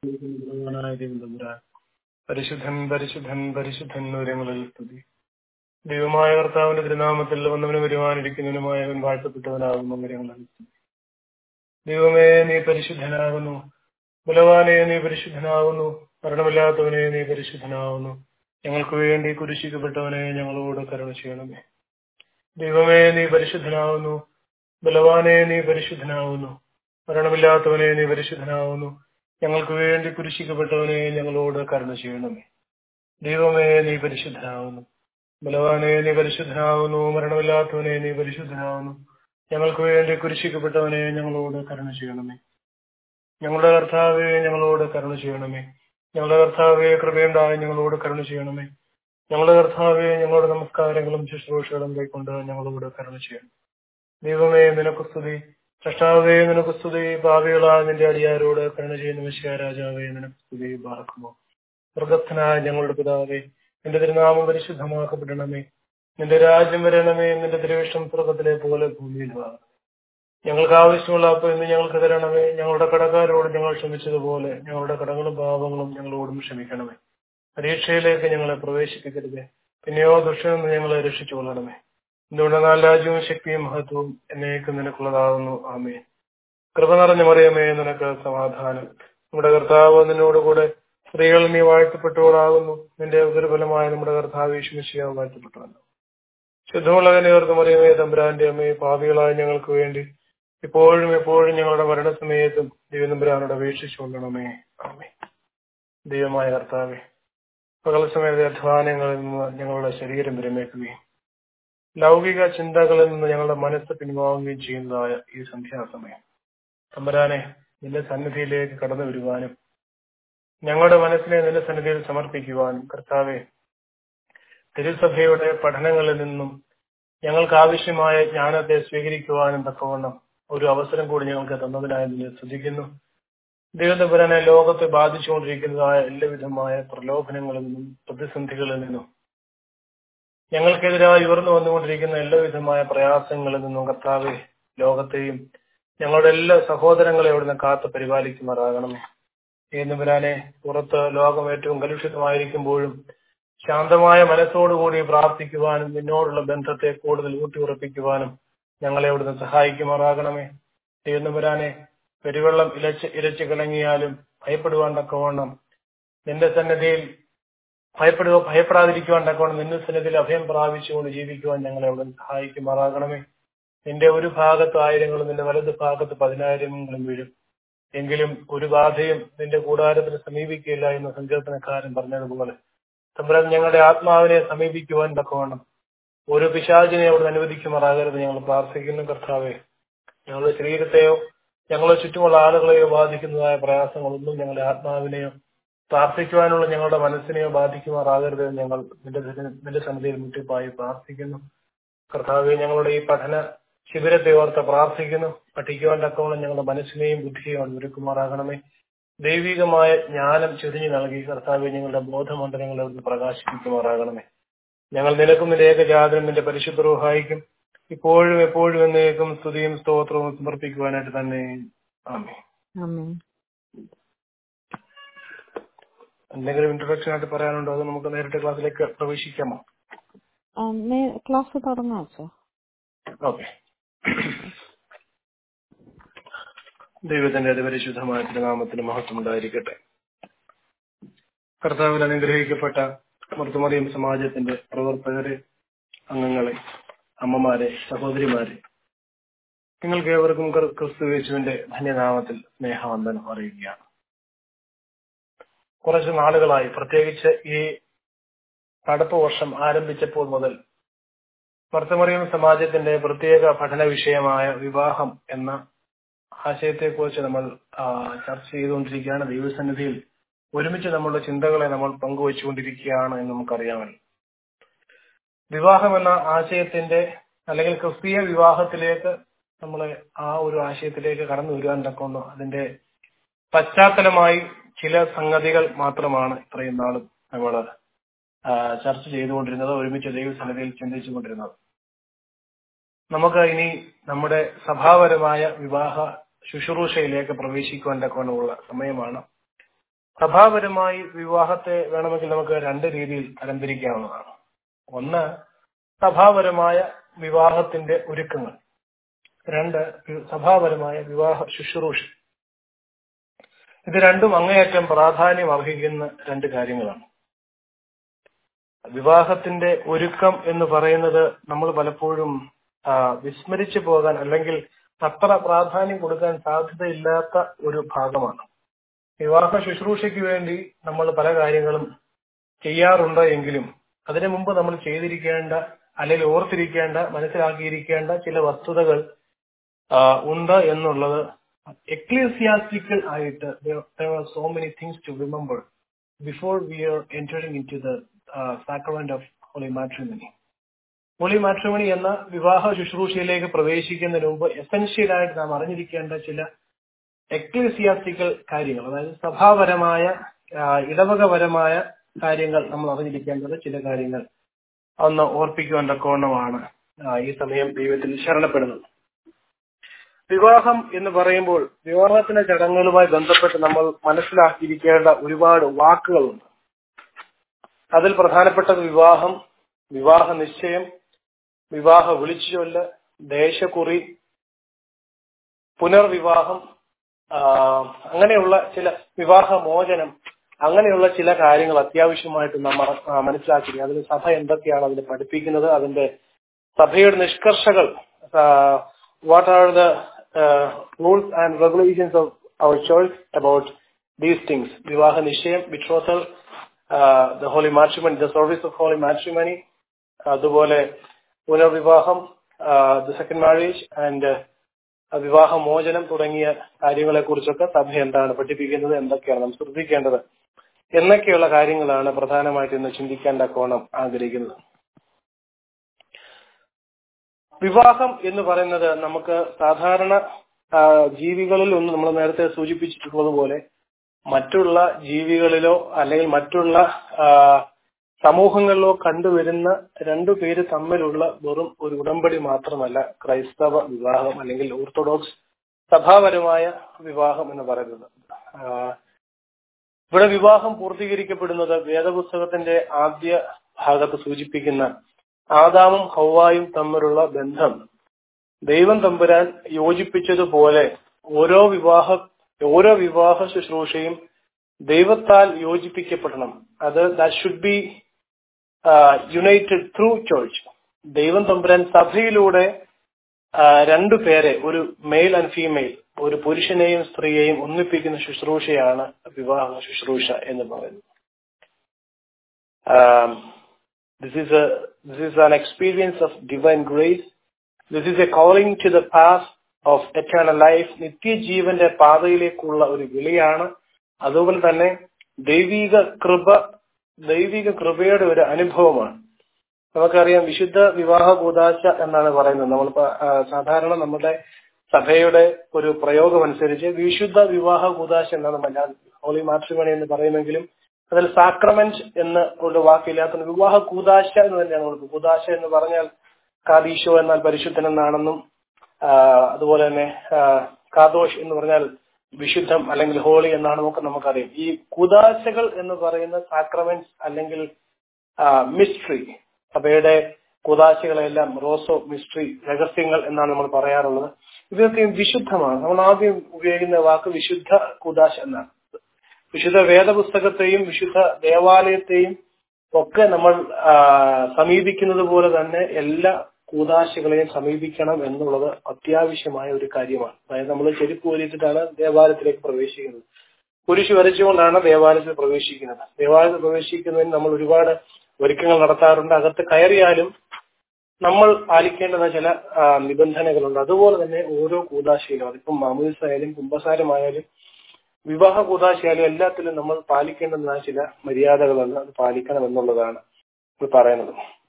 ബലവാനായ ദൈവം തമ്പുരാൻ പരിശുദ്ധൻ പരിശുദ്ധൻ പരിശുദ്ധൻ ഉയരങ്ങളിൽ സ്തുതി ദൈവമായ കർത്താവിന്റെ തിരുനാമത്തിൽ വന്നവനും വരുവാനിരിക്കുന്നവനുമായവൻ വാഴ്ത്തപ്പെട്ടവനാകുന്നു ഉയരങ്ങളിൽ സ്തുതി ദൈവമേ നീ പരിശുദ്ധനാകുന്നു ബലവാനെ നീ പരിശുദ്ധനാകുന്നു മരണമില്ലാത്തവനെ നീ പരിശുദ്ധനാകുന്നു ഞങ്ങൾക്ക് വേണ്ടി കുരിശിക്കപ്പെട്ടവനെ ഞങ്ങളോട് കരുണ ചെയ്യണമേ ദൈവമേ നീ പരിശുദ്ധനാകുന്നു ബലവാനെ നീ പരിശുദ്ധനാകുന്നു മരണമില്ലാത്തവനെ നീ പരിശുദ്ധനാകുന്നു ഞങ്ങൾക്ക് വേണ്ടി കുരിശിക്കപ്പെട്ടവനെ ഞങ്ങളോട് കരുണ ചെയ്യണമേ ദൈവമേ നീ പരിശുദ്ധനാകുന്നു ബലവാനെ നീ പരിശുദ്ധനാകുന്നു മരണമില്ലാത്തവനെ നീ പരിശുദ്ധനാകുന്നു ഞങ്ങൾക്ക് വേണ്ടി കുരിശിക്കപ്പെട്ടവനെ ഞങ്ങളോട് കരുണ ചെയ്യണമേ ഞങ്ങളുടെ കർത്താവെ ഞങ്ങളോട് കരുണ ചെയ്യണമേ ഞങ്ങളുടെ കർത്താവെ കൃപയുണ്ടായി ഞങ്ങളോട് കരുണ ചെയ്യണമേ ഞങ്ങളുടെ കർത്താവെ ഞങ്ങളുടെ നമസ്കാരങ്ങളും ശുശ്രൂഷകളും കൈക്കൊണ്ട് ഞങ്ങളോട് കരുണ ചെയ്യണം ദൈവമേ നിനക്ക് സ്തുതി സൃഷ്ടാവേ നിനക്ക് സ്തുതി ഭാവികളായ നിന്റെ അടിയാരോട് കരുണ ചെയ്യുന്ന വിശ്വ രാജാവേ നിനക്ക് സ്തുതി ബാർക്കുമോ മൃഗസ്ഥനായ ഞങ്ങളുടെ പിതാവേ നിന്റെ തിരുനാമം പരിശുദ്ധമാക്കപ്പെടണമേ നിന്റെ രാജ്യം വരണമേ നിന്റെ തിരുവിഷ്ടം സ്വർഗത്തിലെ പോലെ ഭൂമിയിലുമാകണം ഞങ്ങൾക്ക് ആവശ്യമുള്ള അപ്പോൾ ഇന്ന് ഞങ്ങൾക്ക് തരണമേ ഞങ്ങളുടെ കടക്കാരോട് ഞങ്ങൾ ക്ഷമിച്ചതുപോലെ ഞങ്ങളുടെ കടങ്ങളും പാപങ്ങളും ഞങ്ങളോടും ക്ഷമിക്കണമേ പരീക്ഷയിലേക്ക് ഞങ്ങളെ പ്രവേശിപ്പിക്കരുതേ പിന്നെയോ ദുഷ്ടനിൽ നിന്ന് ഞങ്ങളെ രക്ഷിച്ചുകൊള്ളണമേ എന്തുകൊണ്ടെന്നാൽ രാജ്യവും ശക്തിയും മഹത്വവും എന്നേക്ക് നിനക്കുള്ളതാകുന്നു ആമേ കൃപ നിറഞ്ഞ മറിയമേ നിനക്ക് സമാധാനം നമ്മുടെ കർത്താവ് നിന്നോടുകൂടെ സ്ത്രീകൾ നീ വാഴ്ത്തപ്പെട്ടവളാകുന്നു നിന്റെ ഉദരഫലമായ നമ്മുടെ കർത്താവ് വിശ്വസിയാൻ വാഴ്ത്തപ്പെട്ടവല്ലോ ശുദ്ധമുള്ളതിനെ ഓർത്ത് മറിയമേ തമ്പുരാന്റെ അമ്മയെ പാപികളായ ഞങ്ങൾക്ക് വേണ്ടി ഇപ്പോഴും എപ്പോഴും ഞങ്ങളുടെ മരണസമയത്തും ദൈവനമ്പുരാനോട് അപേക്ഷിച്ചുകൊള്ളണമേ ആമേ ദൈവമായ കർത്താവെ പകൽ സമയത്തെ അധ്വാനങ്ങളിൽ നിന്ന് ഞങ്ങളുടെ ശരീരം വിരമേക്കുകയും ലൗകിക ചിന്തകളിൽ നിന്ന് ഞങ്ങളുടെ മനസ്സ് പിൻവാങ്ങുകയും ചെയ്യുന്നതായ ഈ സന്ധ്യാസമയം തമ്പുരാനെ നിന്റെ സന്നിധിയിലേക്ക് കടന്നു വരുവാനും ഞങ്ങളുടെ മനസ്സിനെ നിന്റെ സന്നിധിയിൽ സമർപ്പിക്കുവാനും കർത്താവെ തിരുസഭയുടെ പഠനങ്ങളിൽ നിന്നും ഞങ്ങൾക്ക് ആവശ്യമായ ജ്ഞാനത്തെ സ്വീകരിക്കുവാനും തക്കവണ്ണം ഒരു അവസരം കൂടി ഞങ്ങൾക്ക് തന്നതിനായി നിന്നെ ശ്രദ്ധിക്കുന്നു ദൈവതപുരനെ ലോകത്തെ ബാധിച്ചുകൊണ്ടിരിക്കുന്നതായ എല്ലാവിധമായ പ്രലോഭനങ്ങളിൽ നിന്നും പ്രതിസന്ധികളിൽ നിന്നും ഞങ്ങൾക്കെതിരായി ഉയർന്നു വന്നുകൊണ്ടിരിക്കുന്ന എല്ലാവിധമായ പ്രയാസങ്ങളിൽ നിന്നും കർത്താവെ ലോകത്തെയും ഞങ്ങളുടെ എല്ലാ സഹോദരങ്ങളെ അവിടുന്ന് കാത്ത് പരിപാലിക്കുമാറാകണമേ എന്നുവരാനെ പുറത്ത് ലോകം ഏറ്റവും കലുഷിതമായിരിക്കുമ്പോഴും ശാന്തമായ മനസ്സോടുകൂടി പ്രാർത്ഥിക്കുവാനും നിന്നോടുള്ള ബന്ധത്തെ കൂടുതൽ ഊട്ടിയുറപ്പിക്കുവാനും ഞങ്ങളെ അവിടുന്ന് സഹായിക്കുമാറാകണമേ എന്നുവരാനെ പെരുവെള്ളം ഇലച്ച് ഇരച്ച് കിളങ്ങിയാലും ഭയപ്പെടുവാൻ തക്കവണ്ണം നിന്റെ സന്നദ്ധിയിൽ ഭയപ്പെടുക ഭയപ്പെടാതിരിക്കുവാൻ തക്കവണ്ണം നിന്റെ സന്നിധിയിൽ അഭയം പ്രാപിച്ചുകൊണ്ട് ജീവിക്കുവാൻ ഞങ്ങളെ അവിടെ സഹായിക്കുമാറാകണമേ നിന്റെ ഒരു ഭാഗത്ത് ആയിരങ്ങളും നിന്റെ വലത് ഭാഗത്ത് പതിനായിരങ്ങളും വീഴും എങ്കിലും ഒരു ബാധയും നിന്റെ കൂടാരത്തിന് സമീപിക്കില്ല എന്ന് സങ്കീർത്തനക്കാരൻ പറഞ്ഞതുപോലെ തമ്പുരാൻ ഞങ്ങളുടെ ആത്മാവിനെ സമീപിക്കുവാൻ തക്കവണ്ണം ഒരു പിശാചിനെ അവിടെ അനുവദിക്കുമാറാകരുത് ഞങ്ങൾ പ്രാർത്ഥിക്കുന്നു കർത്താവെ ഞങ്ങളുടെ ശരീരത്തെയോ ഞങ്ങളെ ചുറ്റുമുള്ള ആളുകളെയോ ബാധിക്കുന്നതായ പ്രയാസങ്ങളൊന്നും ഞങ്ങളുടെ ആത്മാവിനെയോ പ്രാർത്ഥിക്കുവാനുള്ള ഞങ്ങളുടെ മനസ്സിനെയോ ബാധിക്കുമാറാകരുത് ഞങ്ങൾ നിന്റെ നിന്റെ സന്നിധിയിൽ മുട്ടിപ്പായി പ്രാർത്ഥിക്കുന്നു കർത്താവെ ഞങ്ങളുടെ ഈ പഠന ശിബിരത്തെ ഓർത്ത് പ്രാർത്ഥിക്കുന്നു പഠിക്കുവാൻ തക്കവണ്ണം ഞങ്ങളുടെ മനസ്സിനെയും ബുദ്ധിയെയും അവിടെ ഒരുക്കുമാറാകണമേ ദൈവികമായ ജ്ഞാനം ചൊരിഞ്ഞു നൽകി കർത്താവെ ഞങ്ങളുടെ ബോധമന്ത്രങ്ങളെ അവിടുന്ന് പ്രകാശിപ്പിക്കുമാറാകണമേ ഞങ്ങൾ നിനക്കും നിന്റെ ഏകജാതനും നിന്റെ പരിശുദ്ധ റൂഹായിക്കും ഇപ്പോഴും എപ്പോഴും എന്നേക്കും സ്തുതിയും സ്തോത്രവും സമർപ്പിക്കുവാനായിട്ട് തന്നെ ആമേ എന്തെങ്കിലും ഇൻട്രൊഡക്ഷൻ ആയിട്ട് പറയാനുണ്ടോ അത് നമുക്ക് നേരിട്ട് ക്ലാസ്സിലേക്ക് പ്രവേശിക്കാമോ ക്ലാസ് തുടങ്ങാം അച്ഛാ ഓക്കെ ദൈവത്തിന്റെ അതിപരിശുദ്ധമായ തിരുനാമത്തിന് മഹത്വം ഉണ്ടായിരിക്കട്ടെ കർത്താവിൽ അനുഗ്രഹിക്കപ്പെട്ട മർത്തുമറിയം സമാജത്തിന്റെ പ്രവർത്തകരെ അംഗങ്ങളെ അമ്മമാരെ സഹോദരിമാരെ നിങ്ങൾക്ക് ഏവർക്കും ക്രിസ്തു യേശുവിന്റെ ധന്യനാമത്തിൽ സ്നേഹവന്ദനം അറിയിക്കുകയാണ് കുറച്ച് നാളുകളായി പ്രത്യേകിച്ച് ഈ നടപ്പ് വർഷം ആരംഭിച്ചപ്പോൾ മുതൽ മർത്തമറിയം സമാജത്തിന്റെ പ്രത്യേക പഠന വിഷയമായ വിവാഹം എന്ന ആശയത്തെക്കുറിച്ച് നമ്മൾ ചർച്ച ചെയ്തുകൊണ്ടിരിക്കുകയാണ് ദൈവസന്നിധിയിൽ ഒരുമിച്ച് നമ്മളുടെ ചിന്തകളെ നമ്മൾ പങ്കുവച്ചുകൊണ്ടിരിക്കുകയാണ് എന്ന് നമുക്കറിയാമല്ലോ വിവാഹം എന്ന ആശയത്തിന്റെ അല്ലെങ്കിൽ ക്രിസ്തീയ വിവാഹത്തിലേക്ക് നമ്മളെ ആ ഒരു ആശയത്തിലേക്ക് കടന്നു വരുവാൻ തക്കൊണ്ടോ അതിന്റെ പശ്ചാത്തലമായി ചില സംഗതികൾ മാത്രമാണ് ഇത്രയും നാളും നമ്മൾ ചർച്ച ചെയ്തുകൊണ്ടിരുന്നത് ഒരുമിച്ച് ദൈവസന്നിധിയിൽ ചിന്തിച്ചുകൊണ്ടിരുന്നത് നമുക്ക് ഇനി നമ്മുടെ സഭാപരമായ വിവാഹ ശുശ്രൂഷയിലേക്ക് പ്രവേശിക്കുവാൻ തക്കവണ്ണമുള്ള സമയമാണ് സഭാപരമായി വിവാഹത്തെ വേണമെങ്കിൽ നമുക്ക് രണ്ട് രീതിയിൽ തരംതിരിക്കാവുന്നതാണ് ഒന്ന് സഭാപരമായ വിവാഹത്തിന്റെ ഒരുക്കങ്ങൾ രണ്ട് സഭാപരമായ വിവാഹ ശുശ്രൂഷ ഇത് രണ്ടും അങ്ങേയറ്റം പ്രാധാന്യം അർഹിക്കുന്ന രണ്ട് കാര്യങ്ങളാണ് വിവാഹത്തിന്റെ ഒരുക്കം എന്ന് പറയുന്നത് നമ്മൾ പലപ്പോഴും ആ, വിസ്മരിച്ചു പോകാൻ അല്ലെങ്കിൽ അത്ര പ്രാധാന്യം കൊടുക്കാൻ സാധ്യതയില്ലാത്ത ഒരു ഭാഗമാണ് വിവാഹ ശുശ്രൂഷയ്ക്ക് വേണ്ടി നമ്മൾ പല കാര്യങ്ങളും ചെയ്യാറുണ്ട് എങ്കിലും അതിനു മുമ്പ് നമ്മൾ ചെയ്തിരിക്കേണ്ട അല്ലെങ്കിൽ ഓർത്തിരിക്കേണ്ട മനസ്സിലാക്കിയിരിക്കേണ്ട ചില വസ്തുതകൾ ആ, ഉണ്ട് എന്നുള്ളത് എക്ലീസിയാസ്റ്റിക്കൽ ആയിട്ട് so many things to remember before we are entering into the sacrament of holy matrimony holy matrimony എന്ന വിവാഹ ശുശ്രൂഷയിലേക്ക് പ്രവേശിക്കുന്നതിന് മുമ്പ് എസെൻഷ്യൽ ആയിട്ട് നാം അറിഞ്ഞിരിക്കേണ്ട ചില എക്ലീസിയാസ്റ്റിക്കൽ കാര്യങ്ങൾ അതായത് സഭാപരമായ ആ, ഇടവകപരമായ കാര്യങ്ങൾ നമ്മൾ അറിഞ്ഞിരിക്കേണ്ടത് ചില കാര്യങ്ങൾ ഒന്ന് ഓർപ്പിക്കുവാൻ തക്കവണ്ണമാണ് ആ, ഈ സമയം ദൈവത്തിൽ ശരണപ്പെടുന്നത് വിവാഹം എന്ന് പറയുമ്പോൾ വിവാഹത്തിന്റെ ചടങ്ങുകളുമായി ബന്ധപ്പെട്ട് നമ്മൾ മനസ്സിലാക്കിയിരിക്കേണ്ട ഒരുപാട് വാക്കുകളുണ്ട് അതിൽ പ്രധാനപ്പെട്ടത് വിവാഹം വിവാഹ നിശ്ചയം വിവാഹ വിളിച്ചുചൊല്ല് ദേശക്കുറി പുനർവിവാഹം ആ, അങ്ങനെയുള്ള ചില വിവാഹ മോചനം അങ്ങനെയുള്ള ചില കാര്യങ്ങൾ അത്യാവശ്യമായിട്ട് നാം മറ- ആ, മനസ്സിലാക്കി അതിൽ സഭ എന്തൊക്കെയാണ് അതിൽ പഠിപ്പിക്കുന്നത് അതിന്റെ സഭയുടെ നിഷ്കർഷകൾ what are the rules and regulations of our choice about these things വിവാഹ നിശ്ചയം betrothal the holy matrimony the service of holy matrimony അതുപോലെ പുനർവിവാഹം ദ സെക്കൻഡ് മാരേജ് ആൻഡ് വിവാഹ മോചനം തുടങ്ങിയ കാര്യങ്ങളെ കുറിച്ചൊക്കെ സഭ എന്താണ് പഠിപ്പിക്കുന്നത് എന്തൊക്കെയാണ് നാം ശ്രദ്ധിക്കേണ്ടത് എന്നൊക്കെയുള്ള കാര്യങ്ങളാണ് പ്രധാനമായിട്ട് ഇന്ന് ചിന്തിക്കേണ്ട കോണം ആഗ്രഹിക്കുന്നത് വിവാഹം എന്ന് പറയുന്നത് നമുക്ക് സാധാരണ ആ, ജീവികളിൽ ഒന്ന് നമ്മൾ നേരത്തെ സൂചിപ്പിച്ചിട്ടുള്ളത് പോലെ മറ്റുള്ള ജീവികളിലോ അല്ലെങ്കിൽ മറ്റുള്ള ആ, സമൂഹങ്ങളിലോ കണ്ടുവരുന്ന രണ്ടു പേര് തമ്മിലുള്ള വെറും ഒരു ഉടമ്പടി മാത്രമല്ല ക്രൈസ്തവ വിവാഹം അല്ലെങ്കിൽ ഓർത്തഡോക്സ് സഭാപരമായ വിവാഹം എന്ന് പറയുന്നത് ആ, ഇവിടെ വിവാഹം പൂർത്തീകരിക്കപ്പെടുന്നത് വേദപുസ്തകത്തിന്റെ ആദ്യ ഭാഗത്ത് സൂചിപ്പിക്കുന്ന ആദാമും ഹൗവായും തമ്മിലുള്ള ബന്ധം ദൈവം തമ്പുരാൻ യോജിപ്പിച്ചതുപോലെ ഓരോ വിവാഹ ഓരോ വിവാഹ ശുശ്രൂഷയും ദൈവത്താൽ യോജിപ്പിക്കപ്പെടണം അത് that should be united through choice ദൈവം തമ്പുരാൻ സഭയിലൂടെ ആ, രണ്ടു പേരെ ഒരു മെയിൽ ആൻഡ് ഫീമെയിൽ ഒരു പുരുഷനെയും സ്ത്രീയെയും ഒന്നിപ്പിക്കുന്ന ശുശ്രൂഷയാണ് വിവാഹ ശുശ്രൂഷ എന്ന് പറയുന്നത് this is this is an experience of divine grace this is a calling to the path of eternal life നിത്യജീവന്റെ പാതയിലേക്കുള്ള ഒരു വിളിയാണ് അതുപോലെ തന്നെ ദൈവിക കൃപ ദൈവിക കൃപയുടെ ഒരു അനുഭവമാണ് നമുക്കറിയാം വിശുദ്ധ വിവാഹ കൂതാശ എന്നാണ് പറയുന്നത് നമ്മൾ സാധാരണ നമ്മുടെ സഭയുടെ ഒരു പ്രയോഗം അനുസരിച്ച് വിശുദ്ധ വിവാഹ കൂതാശ എന്നാണ് മലയാളം ഹോളി മാട്രിമണി എന്ന് പറയുമെങ്കിലും അതിൽ സാക്രമെന്റ് എന്ന് ഒരു വാക്കില്ലാത്ത വിവാഹ കൂതാശ എന്ന് തന്നെയാണ് കൊടുക്കുന്നത് കൂതാശ എന്ന് പറഞ്ഞാൽ കാദീശോ എന്നാൽ പരിശുദ്ധൻ എന്നാണെന്നും ആ, അതുപോലെ തന്നെ ആ, കാദോഷ് എന്ന് പറഞ്ഞാൽ വിശുദ്ധം അല്ലെങ്കിൽ ഹോളി എന്നാണെന്നും ഒക്കെ നമുക്കറിയാം ഈ കുദാശകൾ എന്ന് പറയുന്ന സാക്രമെന്റ്സ് അല്ലെങ്കിൽ മിസ്ട്രി സഭയുടെ കുദാശകളെല്ലാം റോസോ മിസ്ട്രി രഹസ്യങ്ങൾ എന്നാണ് നമ്മൾ പറയാറുള്ളത് ഇതൊക്കെ വിശുദ്ധമാണ് നമ്മൾ ആദ്യം ഉപയോഗിക്കുന്ന വാക്ക് വിശുദ്ധ കുദാശ എന്നാണ് വിശുദ്ധ വേദപുസ്തകത്തെയും വിശുദ്ധ ദേവാലയത്തെയും ഒക്കെ നമ്മൾ ആ, സമീപിക്കുന്നത് പോലെ തന്നെ എല്ലാ കൂതാശകളെയും സമീപിക്കണം എന്നുള്ളത് അത്യാവശ്യമായ ഒരു കാര്യമാണ് അതായത് നമ്മൾ ചെരുപ്പ് വലിച്ചിട്ടാണ് ദേവാലയത്തിലേക്ക് പ്രവേശിക്കുന്നത് കുരിശ് വരച്ചുകൊണ്ടാണ് ദേവാലയത്തിൽ പ്രവേശിക്കുന്നത് ദേവാലയത്തിൽ പ്രവേശിക്കുന്നതിന് നമ്മൾ ഒരുപാട് ഒരുക്കങ്ങൾ നടത്താറുണ്ട് അകത്ത് കയറിയാലും നമ്മൾ പാലിക്കേണ്ടുന്ന ചില ആ, നിബന്ധനകളുണ്ട് അതുപോലെ തന്നെ ഓരോ കൂതാശയിലും അതിപ്പം മാമൂസായാലും കുംഭസാരമായാലും വിവാഹ കൂതാശയായാലും എല്ലാത്തിലും നമ്മൾ പാലിക്കേണ്ടുന്ന ചില മര്യാദകളുണ്ട് അത് പാലിക്കണം എന്നുള്ളതാണ് ഇത് പറയുന്നത്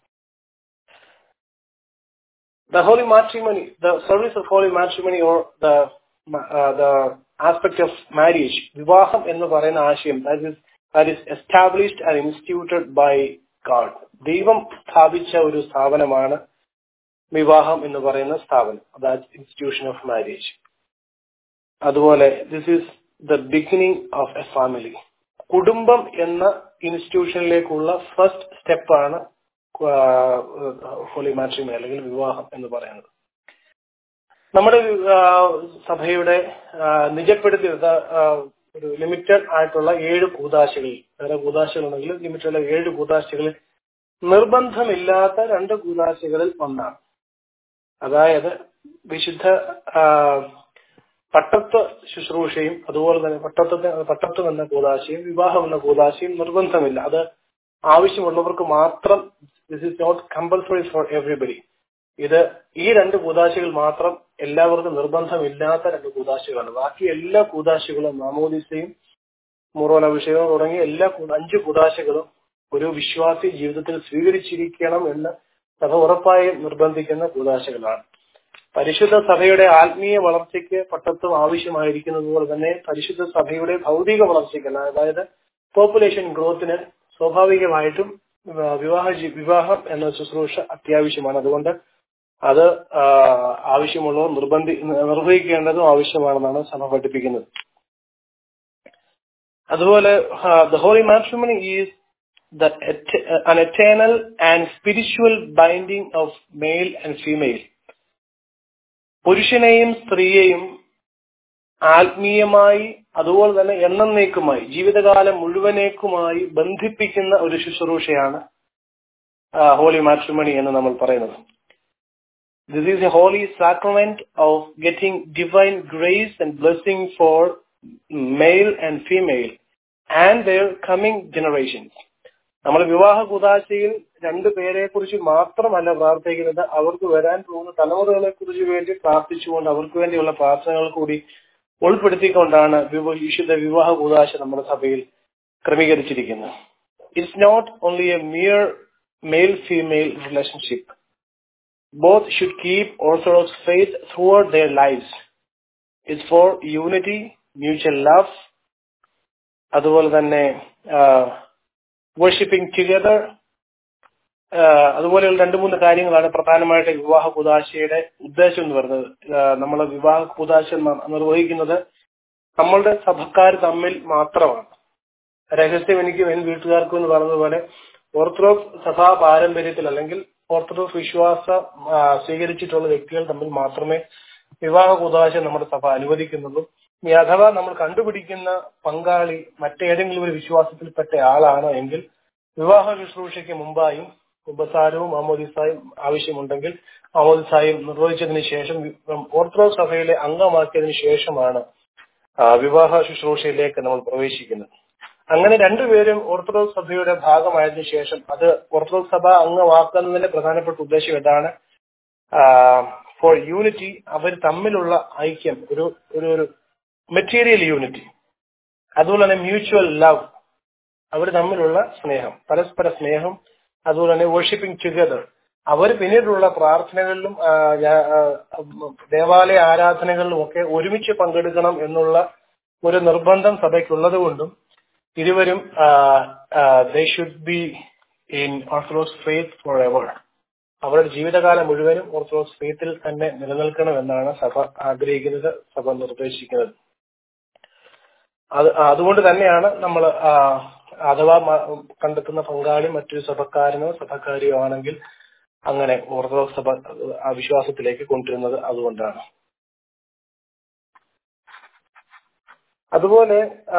the holy matrimony, the service of holy matrimony or the uh, the aspect of marriage, വിവാഹം എന്ന് പറയുന്ന ആശയം that is that is established and instituted by God. ദൈവം സ്ഥാപിച്ച ഒരു സ്ഥാപനമാണ് വിവാഹം എന്ന് പറയുന്ന സ്ഥാപനം അതായത് ഇൻസ്റ്റിറ്റ്യൂഷൻ ഓഫ് മാരേജ് അതുപോലെ this is the beginning of a family കുടുംബം എന്ന ഇൻസ്റ്റിറ്റ്യൂഷനിലേക്കുള്ള ഫസ്റ്റ് സ്റ്റെപ്പാണ് ഹോളി മാട്രിമി അല്ലെങ്കിൽ വിവാഹം എന്ന് പറയുന്നത് നമ്മുടെ ആ, സഭയുടെ ആ, നിജപ്പെടുത്തിയെടുത്ത ആ, ഒരു ലിമിറ്റഡ് ആയിട്ടുള്ള ഏഴ് കൂതാശകളിൽ വേറെ കൂതാശകളുണ്ടെങ്കിൽ ലിമിറ്റഡ് ഏഴ് കൂതാശകളിൽ നിർബന്ധമില്ലാത്ത രണ്ട് കൂതാശകളിൽ ഒന്നാണ് അതായത് വിശുദ്ധ ആ, പട്ടത്വ ശുശ്രൂഷയും അതുപോലെ തന്നെ പട്ടത്വ പട്ടത്വം എന്ന കൂതാശയും വിവാഹം എന്ന കൂതാശയും നിർബന്ധമില്ല അത് ആവശ്യമുള്ളവർക്ക് മാത്രം this is not compulsory for everybody ഇത് ഈ രണ്ട് കൂതാശകൾ മാത്രം എല്ലാവർക്കും നിർബന്ധമില്ലാത്ത രണ്ട് കൂതാശകളാണ് ബാക്കി എല്ലാ കൂതാശകളും മാമോദിസയും മുറോൻ അഭിഷേകം തുടങ്ങിയ എല്ലാ കൂ- അഞ്ച് കൂതാശകളും ഒരു വിശ്വാസി ജീവിതത്തിൽ സ്വീകരിച്ചിരിക്കണം എന്ന് സഭ ഉറപ്പായും നിർബന്ധിക്കുന്ന കൂതാശകളാണ് പരിശുദ്ധ സഭയുടെ ആത്മീയ വളർച്ചയ്ക്ക് പട്ടത്വം ആവശ്യമായിരിക്കുന്നത് പോലെ തന്നെ പരിശുദ്ധ സഭയുടെ ഭൗതിക വളർച്ചയ്ക്ക് അതായത് പോപ്പുലേഷൻ ഗ്രോത്തിന് സ്വാഭാവികമായിട്ടും ആ, വിവാഹ ജി- വിവാഹം എന്ന ശുശ്രൂഷ അത്യാവശ്യമാണ് അതുകൊണ്ട് അത് ആ, ആവശ്യമുള്ളവർ നിർബന്ധി നിർവഹിക്കേണ്ടതും ആവശ്യമാണെന്നാണ് സഭ പഠിപ്പിക്കുന്നത് അതുപോലെ the holy matrimony is the et- an eternal and spiritual binding of male and female പുരുഷനെയും സ്ത്രീയെയും ആത്മീയമായി അതുപോലെ തന്നെ എന്നേക്കുമായി ജീവിതകാലം മുഴുവനേക്കുമായി ബന്ധിപ്പിക്കുന്ന ഒരു ശുശ്രൂഷയാണ് ഹോളി മാട്രിമണി എന്ന് നമ്മൾ പറയുന്നത് this is a holy sacrament of getting divine grace and blessing for male and female and their coming generations നമ്മൾ വിവാഹ കുതാശയിൽ രണ്ടു പേരെ കുറിച്ച് മാത്രമല്ല പ്രാർത്ഥിക്കുന്നത് അവർക്ക് വരാൻ പോകുന്ന തലമുറകളെ കുറിച്ച് വേണ്ടി പ്രാർത്ഥിച്ചുകൊണ്ട് അവർക്ക് വേണ്ടിയുള്ള പ്രാർത്ഥനകൾ കൂടി ഉൾപ്പെടുത്തിക്കൊണ്ടാണ് വിവ- വിശുദ്ധ വിവാഹ കുതാശ നമ്മുടെ സഭയിൽ ക്രമീകരിച്ചിരിക്കുന്നത് it's not only a mere male female relationship both should keep orthodox faith throughout their lives it's for unity mutual love അതുപോലെ തന്നെ വർഷിപ്പിംഗ് ടുഗദർ അതുപോലെയുള്ള രണ്ട് മൂന്ന് കാര്യങ്ങളാണ് പ്രധാനമായിട്ട് വിവാഹ കുതാശയുടെ ഉദ്ദേശം എന്ന് പറയുന്നത് നമ്മൾ വിവാഹ കുതാശ ന- നിർവഹിക്കുന്നത് നമ്മളുടെ സഭക്കാർ തമ്മിൽ മാത്രമാണ് രഹസ്യം എനിക്കും എൻ വീട്ടുകാർക്കും എന്ന് പറഞ്ഞതുപോലെ ഓർത്തഡോക്സ് സഭാ പാരമ്പര്യത്തിൽ അല്ലെങ്കിൽ ഓർത്തഡോക്സ് വിശ്വാസം ആ, സ്വീകരിച്ചിട്ടുള്ള വ്യക്തികൾ തമ്മിൽ മാത്രമേ വിവാഹ കുതാശ നമ്മുടെ സഭ അനുവദിക്കുന്നുള്ളൂ ഇനി അഥവാ നമ്മൾ കണ്ടുപിടിക്കുന്ന പങ്കാളി മറ്റേതെങ്കിലും ഒരു വിശ്വാസത്തിൽപ്പെട്ട ആളാണ് എങ്കിൽ വിവാഹ ശുശ്രൂഷയ്ക്ക് മുമ്പായും ഉപസാരവും ആമോദിസായും ആവശ്യമുണ്ടെങ്കിൽ ആമോദിസായും നിർവഹിച്ചതിന് ശേഷം വി- ഓർത്തഡോക്സ് സഭയിലെ അംഗമാക്കിയതിനു ശേഷമാണ് ആ, വിവാഹ ശുശ്രൂഷയിലേക്ക് നമ്മൾ പ്രവേശിക്കുന്നത് അങ്ങനെ രണ്ടുപേരും ഓർത്തഡോക്സ് സഭയുടെ ഭാഗമായതിനു ശേഷം അത് ഓർത്തഡോക്സ് സഭ അംഗമാക്കുന്നതിന്റെ പ്രധാനപ്പെട്ട ഉദ്ദേശം ഇതാണ് ഫോർ യൂണിറ്റി അവർ തമ്മിലുള്ള ഐക്യം ഒരു ഒരു ഒരു മെറ്റീരിയൽ യൂണിറ്റി അതുപോലെ തന്നെ മ്യൂച്വൽ ലവ് അവർ തമ്മിലുള്ള സ്നേഹം പരസ്പര സ്നേഹം അതുപോലെ തന്നെ വർഷിപ്പിംഗ് ടുഗദർ അവർ പിന്നീടുള്ള പ്രാർത്ഥനകളിലും ആ, ഞാ- ആ, ഉം, ദേവാലയ ആരാധനകളിലും ഒക്കെ ഒരുമിച്ച് പങ്കെടുക്കണം എന്നുള്ള ഒരു നിർബന്ധം സഭയ്ക്കുള്ളത് കൊണ്ടും ഇരുവരും they should be in orthodox faith forever അവരുടെ ജീവിതകാലം മുഴുവനും ഓർത്തഡോക്സ് ഫെയ്ത്തിൽ തന്നെ നിലനിൽക്കണം എന്നാണ് സഭ ആഗ്രഹിക്കുന്നത് സഭ നിർദ്ദേശിക്കുന്നത് അത് അതുകൊണ്ട് തന്നെയാണ് നമ്മൾ അഥവാ മ- കണ്ടെത്തുന്ന പങ്കാളി മറ്റൊരു സഭക്കാരനോ സഭക്കാരിയോ ആണെങ്കിൽ അങ്ങനെ ഓർത്തഡോക്സ് സഭ ആ വിശ്വാസത്തിലേക്ക് കൊണ്ടുവരുന്നത് അതുകൊണ്ടാണ് അതുപോലെ ആ,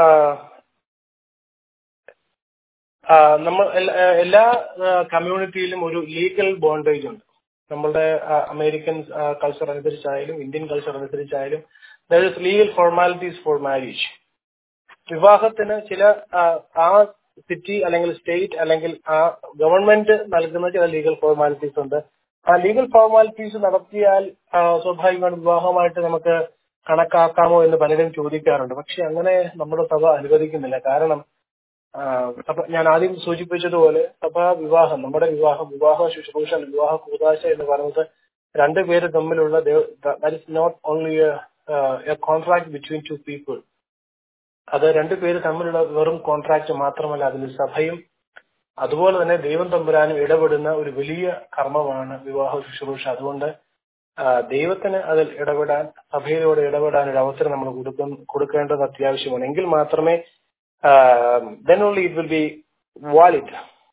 ആ, നമ്മൾ എല്ലാ- എല്ലാ കമ്മ്യൂണിറ്റിയിലും ഒരു ലീഗൽ ബോണ്ടേജ് ഉണ്ട് നമ്മളുടെ ആ, അമേരിക്കൻ കൾച്ചർ അനുസരിച്ചായാലും ഇന്ത്യൻ കൾച്ചർ അനുസരിച്ചായാലും ലീഗൽ ഫോർമാലിറ്റീസ് ഫോർ മാരേജ് വിവാഹത്തിന് ചില ആ, ആ സിറ്റി അല്ലെങ്കിൽ സ്റ്റേറ്റ് അല്ലെങ്കിൽ ആ ഗവൺമെന്റ് നൽകുന്ന ചില ലീഗൽ ഫോർമാലിറ്റീസ് ഉണ്ട് ആ ലീഗൽ ഫോർമാലിറ്റീസ് നടത്തിയാൽ ആ, സ്വാഭാവികമായിട്ടും വിവാഹമായിട്ട് നമുക്ക് കണക്കാക്കാമോ എന്ന് പലരും ചോദിക്കാറുണ്ട് പക്ഷെ അങ്ങനെ നമ്മുടെ സഭ അനുവദിക്കുന്നില്ല കാരണം ആ, സഭ ഞാൻ ആദ്യം സൂചിപ്പിച്ചതുപോലെ സഭാ വിവാഹം നമ്മുടെ വിവാഹം വിവാഹ ശുശ്രൂഷ വിവാഹ കൂതാശ എന്ന് പറയുന്നത് രണ്ടുപേര് തമ്മിലുള്ള that is not only a contract between two people അത് രണ്ടുപേര് തമ്മിലുള്ള വെറും കോൺട്രാക്ട് മാത്രമല്ല അതിൽ സഭയും അതുപോലെ തന്നെ ദൈവം തമ്പുരാനും ഇടപെടുന്ന ഒരു വലിയ കർമ്മമാണ് വിവാഹ ശുശ്രൂഷ അതുകൊണ്ട് ആ, ദൈവത്തിന് അതിൽ ഇടപെടാൻ സഭയിലൂടെ ഇടപെടാൻ ഒരു അവസരം നമ്മൾ കൊടുക്കും കൊടുക്കേണ്ടത് അത്യാവശ്യമാണ് എങ്കിൽ മാത്രമേ um, then only it will be valid.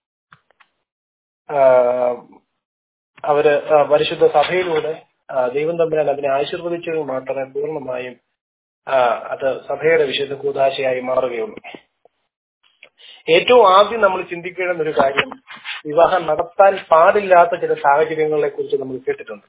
ആഹ് അവര് ആ, പരിശുദ്ധ സഭയിലൂടെ ആ, ദൈവം തമ്മിൽ അതിനെ ആശീർവദിച്ചെങ്കിൽ മാത്രമേ പൂർണ്ണമായും ആ, അത് സഭയുടെ വിശുദ്ധ കൂതാശയായി മാറുകയുള്ളൂ ഏറ്റവും ആദ്യം നമ്മൾ ചിന്തിക്കേണ്ടുന്ന ഒരു കാര്യം വിവാഹം നടത്താൻ പാടില്ലാത്ത ചില സാഹചര്യങ്ങളെ കുറിച്ച് നമ്മൾ കേട്ടിട്ടുണ്ട്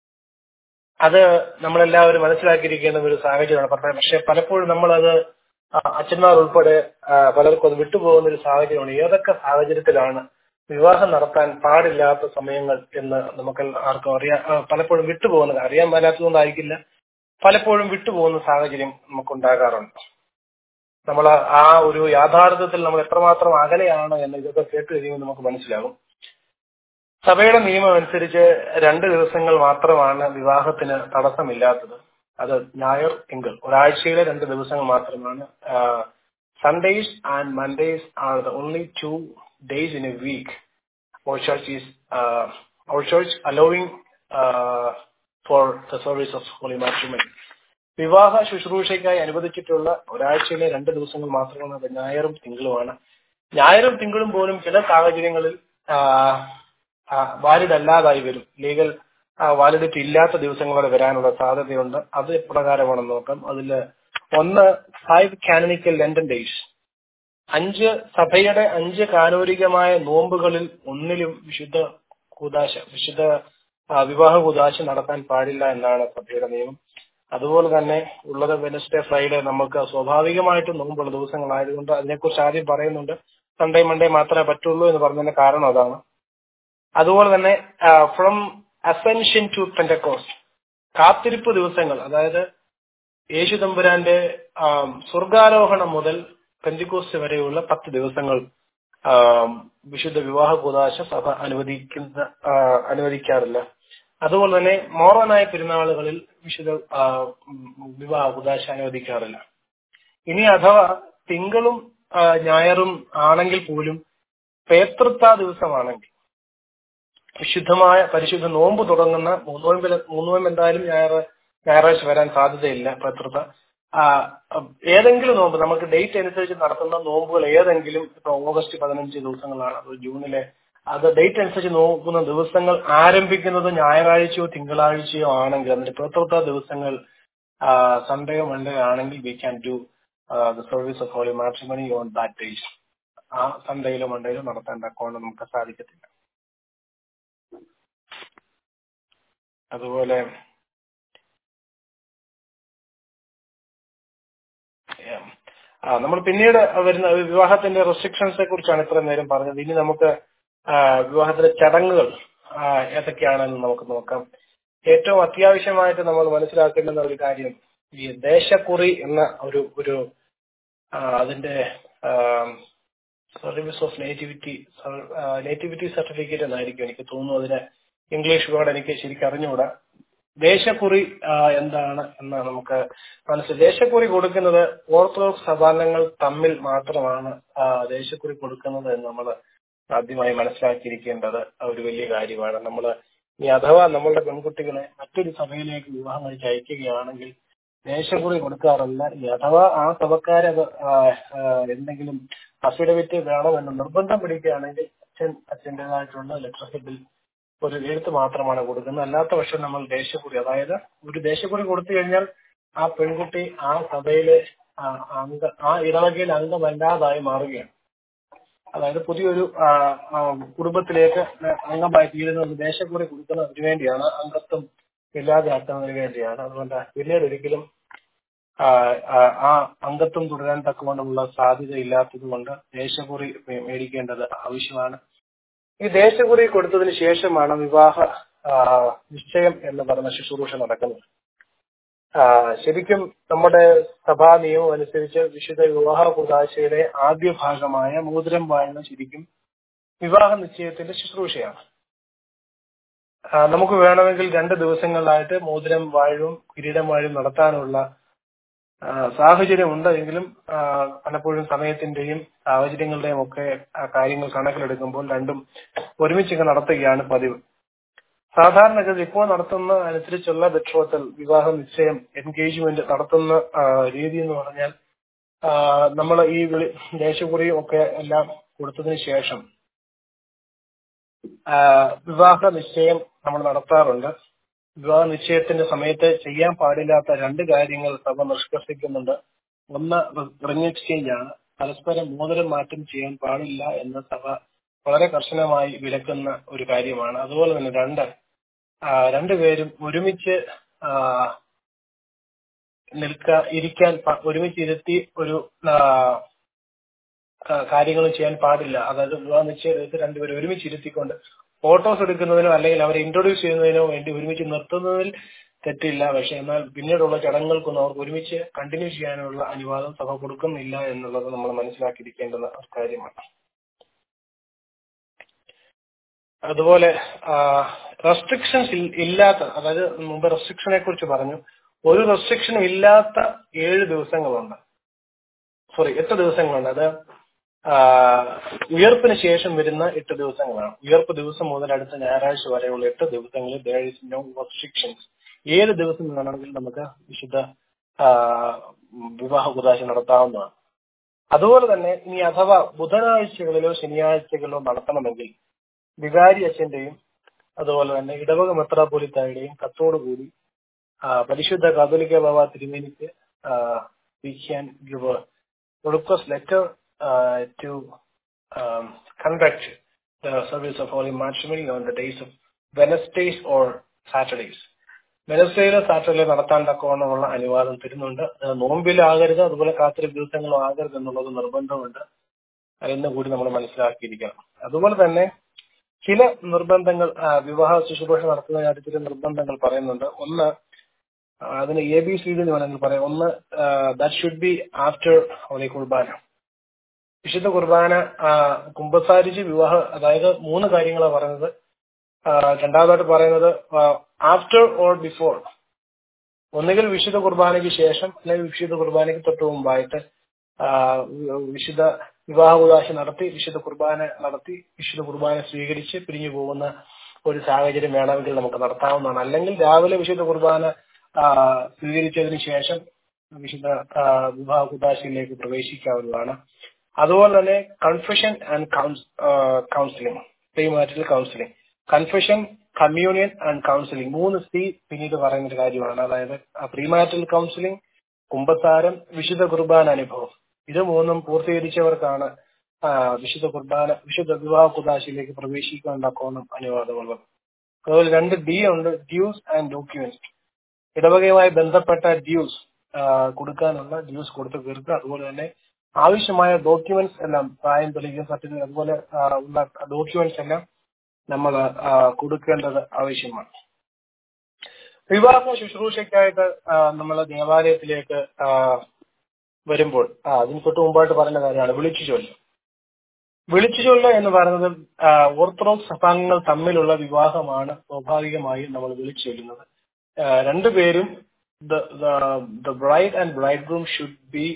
അത് നമ്മളെല്ലാവരും മനസ്സിലാക്കിയിരിക്കേണ്ട ഒരു സാഹചര്യമാണ് പക്ഷേ പക്ഷെ പലപ്പോഴും നമ്മളത് ആ, അച്ഛന്മാർ ഉൾപ്പെടെ ആ, പലർക്കും അത് വിട്ടുപോകുന്ന ഒരു സാഹചര്യമാണ് ഏതൊക്കെ സാഹചര്യത്തിലാണ് വിവാഹം നടത്താൻ പാടില്ലാത്ത സമയങ്ങൾ എന്ന് നമുക്ക് ആർക്കും അറിയാം ആ, പലപ്പോഴും വിട്ടുപോകുന്നത് അറിയാൻ മേലാത്തതുകൊണ്ടായിരിക്കില്ല പലപ്പോഴും വിട്ടുപോകുന്ന സാഹചര്യം നമുക്കുണ്ടാകാറുണ്ട് നമ്മൾ ആ ഒരു യാഥാർത്ഥ്യത്തിൽ നമ്മൾ എത്രമാത്രം അകലെയാണ് എന്ന് ഇതൊക്കെ കേട്ട് കഴിയുമ്പോൾ നമുക്ക് മനസ്സിലാകും സഭയുടെ നിയമം അനുസരിച്ച് രണ്ട് ദിവസങ്ങൾ മാത്രമാണ് വിവാഹത്തിന് തടസ്സമില്ലാത്തത് അത് ഞായർ തിങ്കൾ ഒരാഴ്ചയിലെ രണ്ട് ദിവസങ്ങൾ മാത്രമാണ് Sundays and Mondays are the only two days in a week our church is uh, our church allowing uh, for the service of holy matrimony. വിവാഹ ശുശ്രൂഷയ്ക്കായി അനുവദിച്ചിട്ടുള്ള ഒരാഴ്ചയിലെ രണ്ട് ദിവസങ്ങൾ മാത്രമാണ് അത് ഞായറും തിങ്കളുമാണ് ഞായറും തിങ്കളും പോലും ചില സാഹചര്യങ്ങളിൽ വാലിഡ് അല്ലാതായി വരും ലീഗൽ വാലിഡിറ്റി ഇല്ലാത്ത ദിവസങ്ങളോടെ വരാനുള്ള സാധ്യതയുണ്ട് അത് എപ്രകാരമാണെന്ന് നോക്കാം അതിൽ ഒന്ന് ഫൈവ് കാനനിക്കൽ ലണ്ടൻ ഡേയ്സ് അഞ്ച് സഭയുടെ അഞ്ച് കാനൂരികമായ നോമ്പുകളിൽ ഒന്നിലും വിശുദ്ധ കൂതാശ വിശുദ്ധ ആ, വിവാഹ കൂതാശ നടത്താൻ പാടില്ല എന്നാണ് സഭയുടെ നിയമം അതുപോലെ തന്നെ ഉള്ളത് വെനസ്ഡേ ഫ്രൈഡേ നമുക്ക് സ്വാഭാവികമായിട്ടും നോമ്പുള്ള ദിവസങ്ങളായതുകൊണ്ട് അതിനെക്കുറിച്ച് ആദ്യം പറയുന്നുണ്ട് സൺഡേ മൺഡേ മാത്രമേ പറ്റുള്ളൂ എന്ന് പറഞ്ഞതിന്റെ കാരണം അതാണ് അതുപോലെ തന്നെ ഫ്രം അസെൻഷൻ ടു പെൻഡക്കോസ് കാത്തിരിപ്പ് ദിവസങ്ങൾ അതായത് യേശു തമ്പുരാന്റെ ആം, സ്വർഗാരോഹണം മുതൽ പെന്തിക്കോസ്റ്റ് വരെയുള്ള പത്ത് ദിവസങ്ങൾ ആം, വിശുദ്ധ വിവാഹ കൂതാശ സഭ അനുവദിക്കുന്ന ആ, അനുവദിക്കാറില്ല അതുപോലെ തന്നെ മോറനായ പെരുന്നാളുകളിൽ വിശുദ്ധ ആ, ഉം, വിവാഹ കൂതാശ അനുവദിക്കാറില്ല ഇനി അഥവാ തിങ്കളും ആ, ഞായറും ആണെങ്കിൽ പോലും പേതൃത്വ ദിവസമാണെങ്കിൽ വിശുദ്ധമായ പരിശുദ്ധ നോമ്പ് തുടങ്ങുന്ന മൂന്നോമ്പ് മൂന്നോമ്പ് എന്തായാലും ഞായർ ഞായറാഴ്ച വരാൻ സാധ്യതയില്ല പത്രത്ത ഏതെങ്കിലും നോമ്പ് നമുക്ക് ഡേറ്റ് അനുസരിച്ച് നടത്തുന്ന നോമ്പുകൾ ഏതെങ്കിലും ഇപ്പൊ ഓഗസ്റ്റ് പതിനഞ്ച് ദിവസങ്ങളാണ് അത് ജൂണിലെ അത് ഡേറ്റ് അനുസരിച്ച് നോക്കുന്ന ദിവസങ്ങൾ ആരംഭിക്കുന്നത് ഞായറാഴ്ചയോ തിങ്കളാഴ്ചയോ ആണെങ്കിൽ അതിന്റെ പത്രത്ത ദിവസങ്ങൾ സൺഡേയോ മൺഡേ ആണെങ്കിൽ we can do the service of holy matrimony on that days ആ സൺഡേയിലോ മൺഡേയിലോ നടത്താൻ തക്കോണം നമുക്ക് സാധിക്കത്തില്ല അതുപോലെ ആ, നമ്മൾ പിന്നീട് വരുന്ന വിവാഹത്തിന്റെ റെസ്ട്രിക്ഷൻസിനെ കുറിച്ചാണ് ഇത്ര നേരം പറഞ്ഞത് ഇനി നമുക്ക് ആ, വിവാഹത്തിലെ ചടങ്ങുകൾ ആ, ഏതൊക്കെയാണെന്ന് നമുക്ക് നോക്കാം ഏറ്റവും അത്യാവശ്യമായിട്ട് നമ്മൾ മനസ്സിലാക്കേണ്ടുന്ന ഒരു കാര്യം ഈ ദേശക്കുറി എന്ന ഒരു ഒരു ആ, അതിന്റെ service of nativity nativity certificate എന്നായിരിക്കും എനിക്ക് തോന്നുന്നു അതിന് ഇംഗ്ലീഷ് വേർഡ് എനിക്ക് ശരിക്കും അറിഞ്ഞുകൂടാ ദേശക്കുറി ആ, എന്താണ് എന്ന് നമുക്ക് മനസ്സിലായി ദേശക്കുറി കൊടുക്കുന്നത് ഓർത്തഡോക്സ് സഭാംഗങ്ങൾ തമ്മിൽ മാത്രമാണ് ആ, ദേശക്കുറി കൊടുക്കുന്നത് എന്ന് നമ്മൾ ആദ്യമായി മനസ്സിലാക്കിയിരിക്കേണ്ടത് ഒരു വലിയ കാര്യമാണ് നമ്മൾ ഇനി അഥവാ നമ്മളുടെ പെൺകുട്ടികളെ മറ്റൊരു സഭയിലേക്ക് വിവാഹം കഴിച്ച് അയക്കുകയാണെങ്കിൽ ദേശക്കുറി കൊടുക്കാറില്ല ഇനി അഥവാ ആ സഭക്കാരെ അത് ആ, ആ, എന്തെങ്കിലും അഫിഡവിറ്റ് വേണമെന്ന് നിർബന്ധം പിടിക്കുകയാണെങ്കിൽ അച്ഛൻ അച്ഛൻ്റെതായിട്ടുള്ള ലെറ്റർ ഹെഡിൽ ഒരു എഴുത്ത് മാത്രമാണ് കൊടുക്കുന്നത് അല്ലാത്ത പക്ഷം നമ്മൾ ദേശക്കുറി അതായത് ഒരു ദേശക്കുറി കൊടുത്തു കഴിഞ്ഞാൽ ആ പെൺകുട്ടി ആ സഭയിലെ ആ അംഗ ആ ഇടവകയിൽ അംഗമല്ലാതായി മാറുകയാണ് അതായത് പുതിയൊരു ആ, ആ, കുടുംബത്തിലേക്ക് അംഗമായി തീരുന്നത് ദേശക്കുറി കൊടുക്കുന്നതിന് വേണ്ടിയാണ് അംഗത്വം ഇല്ലാതെയാക്കുന്നതിന് വേണ്ടിയാണ് അതുകൊണ്ട് പിന്നീട് ഒരിക്കലും ആ, ആ, ആ അംഗത്വം തുടരാൻ തക്കവണ്ണമുള്ള സാധ്യത ഇല്ലാത്തത് കൊണ്ട് ദേശക്കുറി മേ- മേടിക്കേണ്ടത് ആവശ്യമാണ് ഈ ദേശക്കുറി കൊടുത്തതിന് ശേഷമാണ് വിവാഹ ആ, നിശ്ചയം എന്ന് പറഞ്ഞ ശുശ്രൂഷ നടക്കുന്നത് ആ, ശരിക്കും നമ്മുടെ സഭാ നിയമം അനുസരിച്ച് വിശുദ്ധ വിവാഹ കുദാശയുടെ ആദ്യ ഭാഗമായ മോതിരം വായന ശരിക്കും വിവാഹ നിശ്ചയത്തിന്റെ ശുശ്രൂഷയാണ് ആ, നമുക്ക് വേണമെങ്കിൽ രണ്ട് ദിവസങ്ങളിലായിട്ട് മോതിരം വാഴും കിരീടം വാഴും നടത്താനുള്ള ആ, സാഹചര്യമുണ്ട് എങ്കിലും ആ, പലപ്പോഴും സമയത്തിന്റെയും സാഹചര്യങ്ങളുടെയും ഒക്കെ ആ, കാര്യങ്ങൾ കണക്കിലെടുക്കുമ്പോൾ രണ്ടും ഒരുമിച്ച് നടത്തുകയാണ് പതിവ് സാധാരണഗതി ഇപ്പോൾ നടത്തുന്ന അനുസരിച്ചുള്ള ബെട്രോത്തൽ വിവാഹ നിശ്ചയം എൻഗേജ്മെന്റ് നടത്തുന്ന ആ, രീതി എന്ന് പറഞ്ഞാൽ നമ്മൾ ഈ വിളി ദേശകുറിയും ഒക്കെ എല്ലാം കൊടുത്തതിന് ശേഷം ആ, വിവാഹ നിശ്ചയം നമ്മൾ നടത്താറുണ്ട് വിവാഹ നിശ്ചയത്തിന്റെ സമയത്ത് ചെയ്യാൻ പാടില്ലാത്ത രണ്ട് കാര്യങ്ങൾ സഭ നിഷ്കർഷിക്കുന്നുണ്ട് ഒന്ന് റിംഗ് എക്സ്ചേഞ്ച് ആണ് പരസ്പരം മോതിരം മാറ്റം ചെയ്യാൻ പാടില്ല എന്ന് സഭ വളരെ കർശനമായി വിലക്കുന്ന ഒരു കാര്യമാണ് അതുപോലെ തന്നെ രണ്ട് ആ, രണ്ടുപേരും ഒരുമിച്ച് ആ, നിൽക്ക ഇരിക്കാൻ പ- ഒരുമിച്ച് ഇരുത്തി ഒരു ആ, ക- കാര്യങ്ങളും ചെയ്യാൻ പാടില്ല അതായത് വിവാഹ നിശ്ചയത്തിൽ രണ്ടുപേരും ഒരുമിച്ച് ഇരുത്തിക്കൊണ്ട് ഫോട്ടോസ് എടുക്കുന്നതിനോ അല്ലെങ്കിൽ അവരെ ഇൻട്രൊഡ്യൂസ് ചെയ്യുന്നതിനോ വേണ്ടി ഒരുമിച്ച് നിർത്തുന്നതിൽ തെറ്റില്ല പക്ഷെ എന്നാൽ പിന്നീടുള്ള ചടങ്ങുകൾക്കൊന്നും അവർക്ക് ഒരുമിച്ച് കണ്ടിന്യൂ ചെയ്യാനുള്ള അനുവാദം സഭ കൊടുക്കുന്നില്ല എന്നുള്ളത് നമ്മൾ മനസ്സിലാക്കിയിരിക്കേണ്ടുന്ന ഒരു കാര്യമാണ് അതുപോലെ റെസ്ട്രിക്ഷൻസ് ഇല്ലാത്ത അതായത് മുമ്പ് റെസ്ട്രിക്ഷനെ കുറിച്ച് പറഞ്ഞു ഒരു റെസ്ട്രിക്ഷനും ഇല്ലാത്ത ഏഴ് ദിവസങ്ങളുണ്ട് സോറി എട്ട് ദിവസങ്ങളുണ്ട് അത് ആ, ഉയർപ്പിന് ശേഷം വരുന്ന എട്ട് ദിവസങ്ങളാണ് ഉയർപ്പ് ദിവസം മുതൽ അടുത്ത ഞായറാഴ്ച വരെയുള്ള എട്ട് ദിവസങ്ങളിൽ there is no restrictions ഏത് ദിവസം വേണമെങ്കിലും നമുക്ക് വിശുദ്ധ ആ, വിവാഹ കുദാശ നടത്താവുന്നതാണ് അതുപോലെ തന്നെ ഇനി അഥവാ ബുധനാഴ്ചകളിലോ ശനിയാഴ്ചകളിലോ നടത്തണമെങ്കിൽ വികാരി അച്ഛന്റെയും അതുപോലെ തന്നെ ഇടവക മെത്രാപോലിത്തായുടെയും കത്തോടുകൂടി ആ, പരിശുദ്ധ കാതോലിക്ക ബാബ തിരുമേനിക്ക് we can give request letter uh, to um, conduct the service of Holy Matrimony on the days of Wednesdays or Saturdays. വെനസ്ഡേയിലോ സാറ്റർഡേ നടത്താൻ തക്കവണ്ണമുള്ള അനുവാദം തരുന്നുണ്ട് അത് നോമ്പിലാകരുത് അതുപോലെ കാത്തിരിപ്പ് ദിവസങ്ങളും ആകരുത് എന്നുള്ളത് നിർബന്ധമുണ്ട് എന്ന് കൂടി നമ്മൾ മനസ്സിലാക്കിയിരിക്കണം അതുപോലെ തന്നെ ചില നിർബന്ധങ്ങൾ ആ, വിവാഹ ശുശ്രൂഷ നടത്തുന്ന കാര്യത്തിൽ ചില നിർബന്ധങ്ങൾ പറയുന്നുണ്ട് ഒന്ന് ആ, അതിന് എ ബി സി ഡി എന്ന് വേണമെങ്കിൽ പറയാം ഒന്ന് that should be after holy Qurbana വിശുദ്ധ കുർബാന ആ, കുമ്പസാരിച്ച് വിവാഹ അതായത് മൂന്ന് കാര്യങ്ങളാണ് പറയുന്നത് ആ, രണ്ടാമതായിട്ട് പറയുന്നത് ആഫ്റ്റർ ഓർ ബിഫോർ ഒന്നുകിൽ വിശുദ്ധ കുർബാനയ്ക്ക് ശേഷം അല്ലെങ്കിൽ വിശുദ്ധ കുർബാനയ്ക്ക് തൊട്ട് മുമ്പായിട്ട് ആ, വിശുദ്ധ വിവാഹ ഉദാശ നടത്തി വിശുദ്ധ കുർബാന നടത്തി വിശുദ്ധ കുർബാന സ്വീകരിച്ച് പിരിഞ്ഞു പോകുന്ന ഒരു സാഹചര്യം വേണമെങ്കിൽ നമുക്ക് നടത്താവുന്നതാണ് അല്ലെങ്കിൽ രാവിലെ വിശുദ്ധ കുർബാന ആ, സ്വീകരിച്ചതിന് ശേഷം വിശുദ്ധ ആ, വിവാഹ കുദാശയിലേക്ക് പ്രവേശിക്കാവുന്നതാണ് അതുപോലെ തന്നെ confession and counselling premarital counselling confession communion and counselling മൂന്ന് സി പിന്നീട് പറയുന്ന ഒരു കാര്യമാണ് അതായത് പ്രീമാരിറ്റൽ കൗൺസിലിംഗ് കുമ്പസാരം വിശുദ്ധ കുർബാന അനുഭവം ഇത് മൂന്നും പൂർത്തീകരിച്ചവർക്കാണ് ആ, വിശുദ്ധ കുർബാന വിശുദ്ധ വിവാഹ കുദാശയിലേക്ക് പ്രവേശിക്കാൻ തക്കോണം അനുവാദമുള്ളത് അതുപോലെ രണ്ട് ഡി ഉണ്ട് ഡ്യൂസ് ആൻഡ് ഡോക്യുമെന്റ്സ് ഇടവകയുമായി ബന്ധപ്പെട്ട ഡ്യൂസ് കൊടുക്കാനുള്ള ഡ്യൂസ് കൊടുത്തു തീർക്കുക അതുപോലെ തന്നെ ആവശ്യമായ ഡോക്യുമെന്റ്സ് എല്ലാം പ്രായം തെളിയിക്കുന്ന സർട്ടിഫിക്കറ്റ് അതുപോലെ ആ, ഉള്ള ഡോക്യുമെന്റ്സ് എല്ലാം നമ്മൾ കൊടുക്കേണ്ടത് ആവശ്യമാണ് വിവാഹ ശുശ്രൂഷയ്ക്കായിട്ട് നമ്മൾ ദേവാലയത്തിലേക്ക് ആ, വരുമ്പോൾ ആ അതിന് തൊട്ട് മുമ്പായിട്ട് പറയുന്ന കാര്യമാണ് വിളിച്ചു ചൊല്ല് വിളിച്ചു ചൊല്ല് എന്ന് പറയുന്നത് ആ, ഓർത്തഡോക്സ് സഭാംഗങ്ങൾ തമ്മിലുള്ള വിവാഹമാണ് സ്വാഭാവികമായും നമ്മൾ വിളിച്ചു ചൊല്ലുന്നത് ആ, രണ്ടുപേരും the bride and bridegroom should be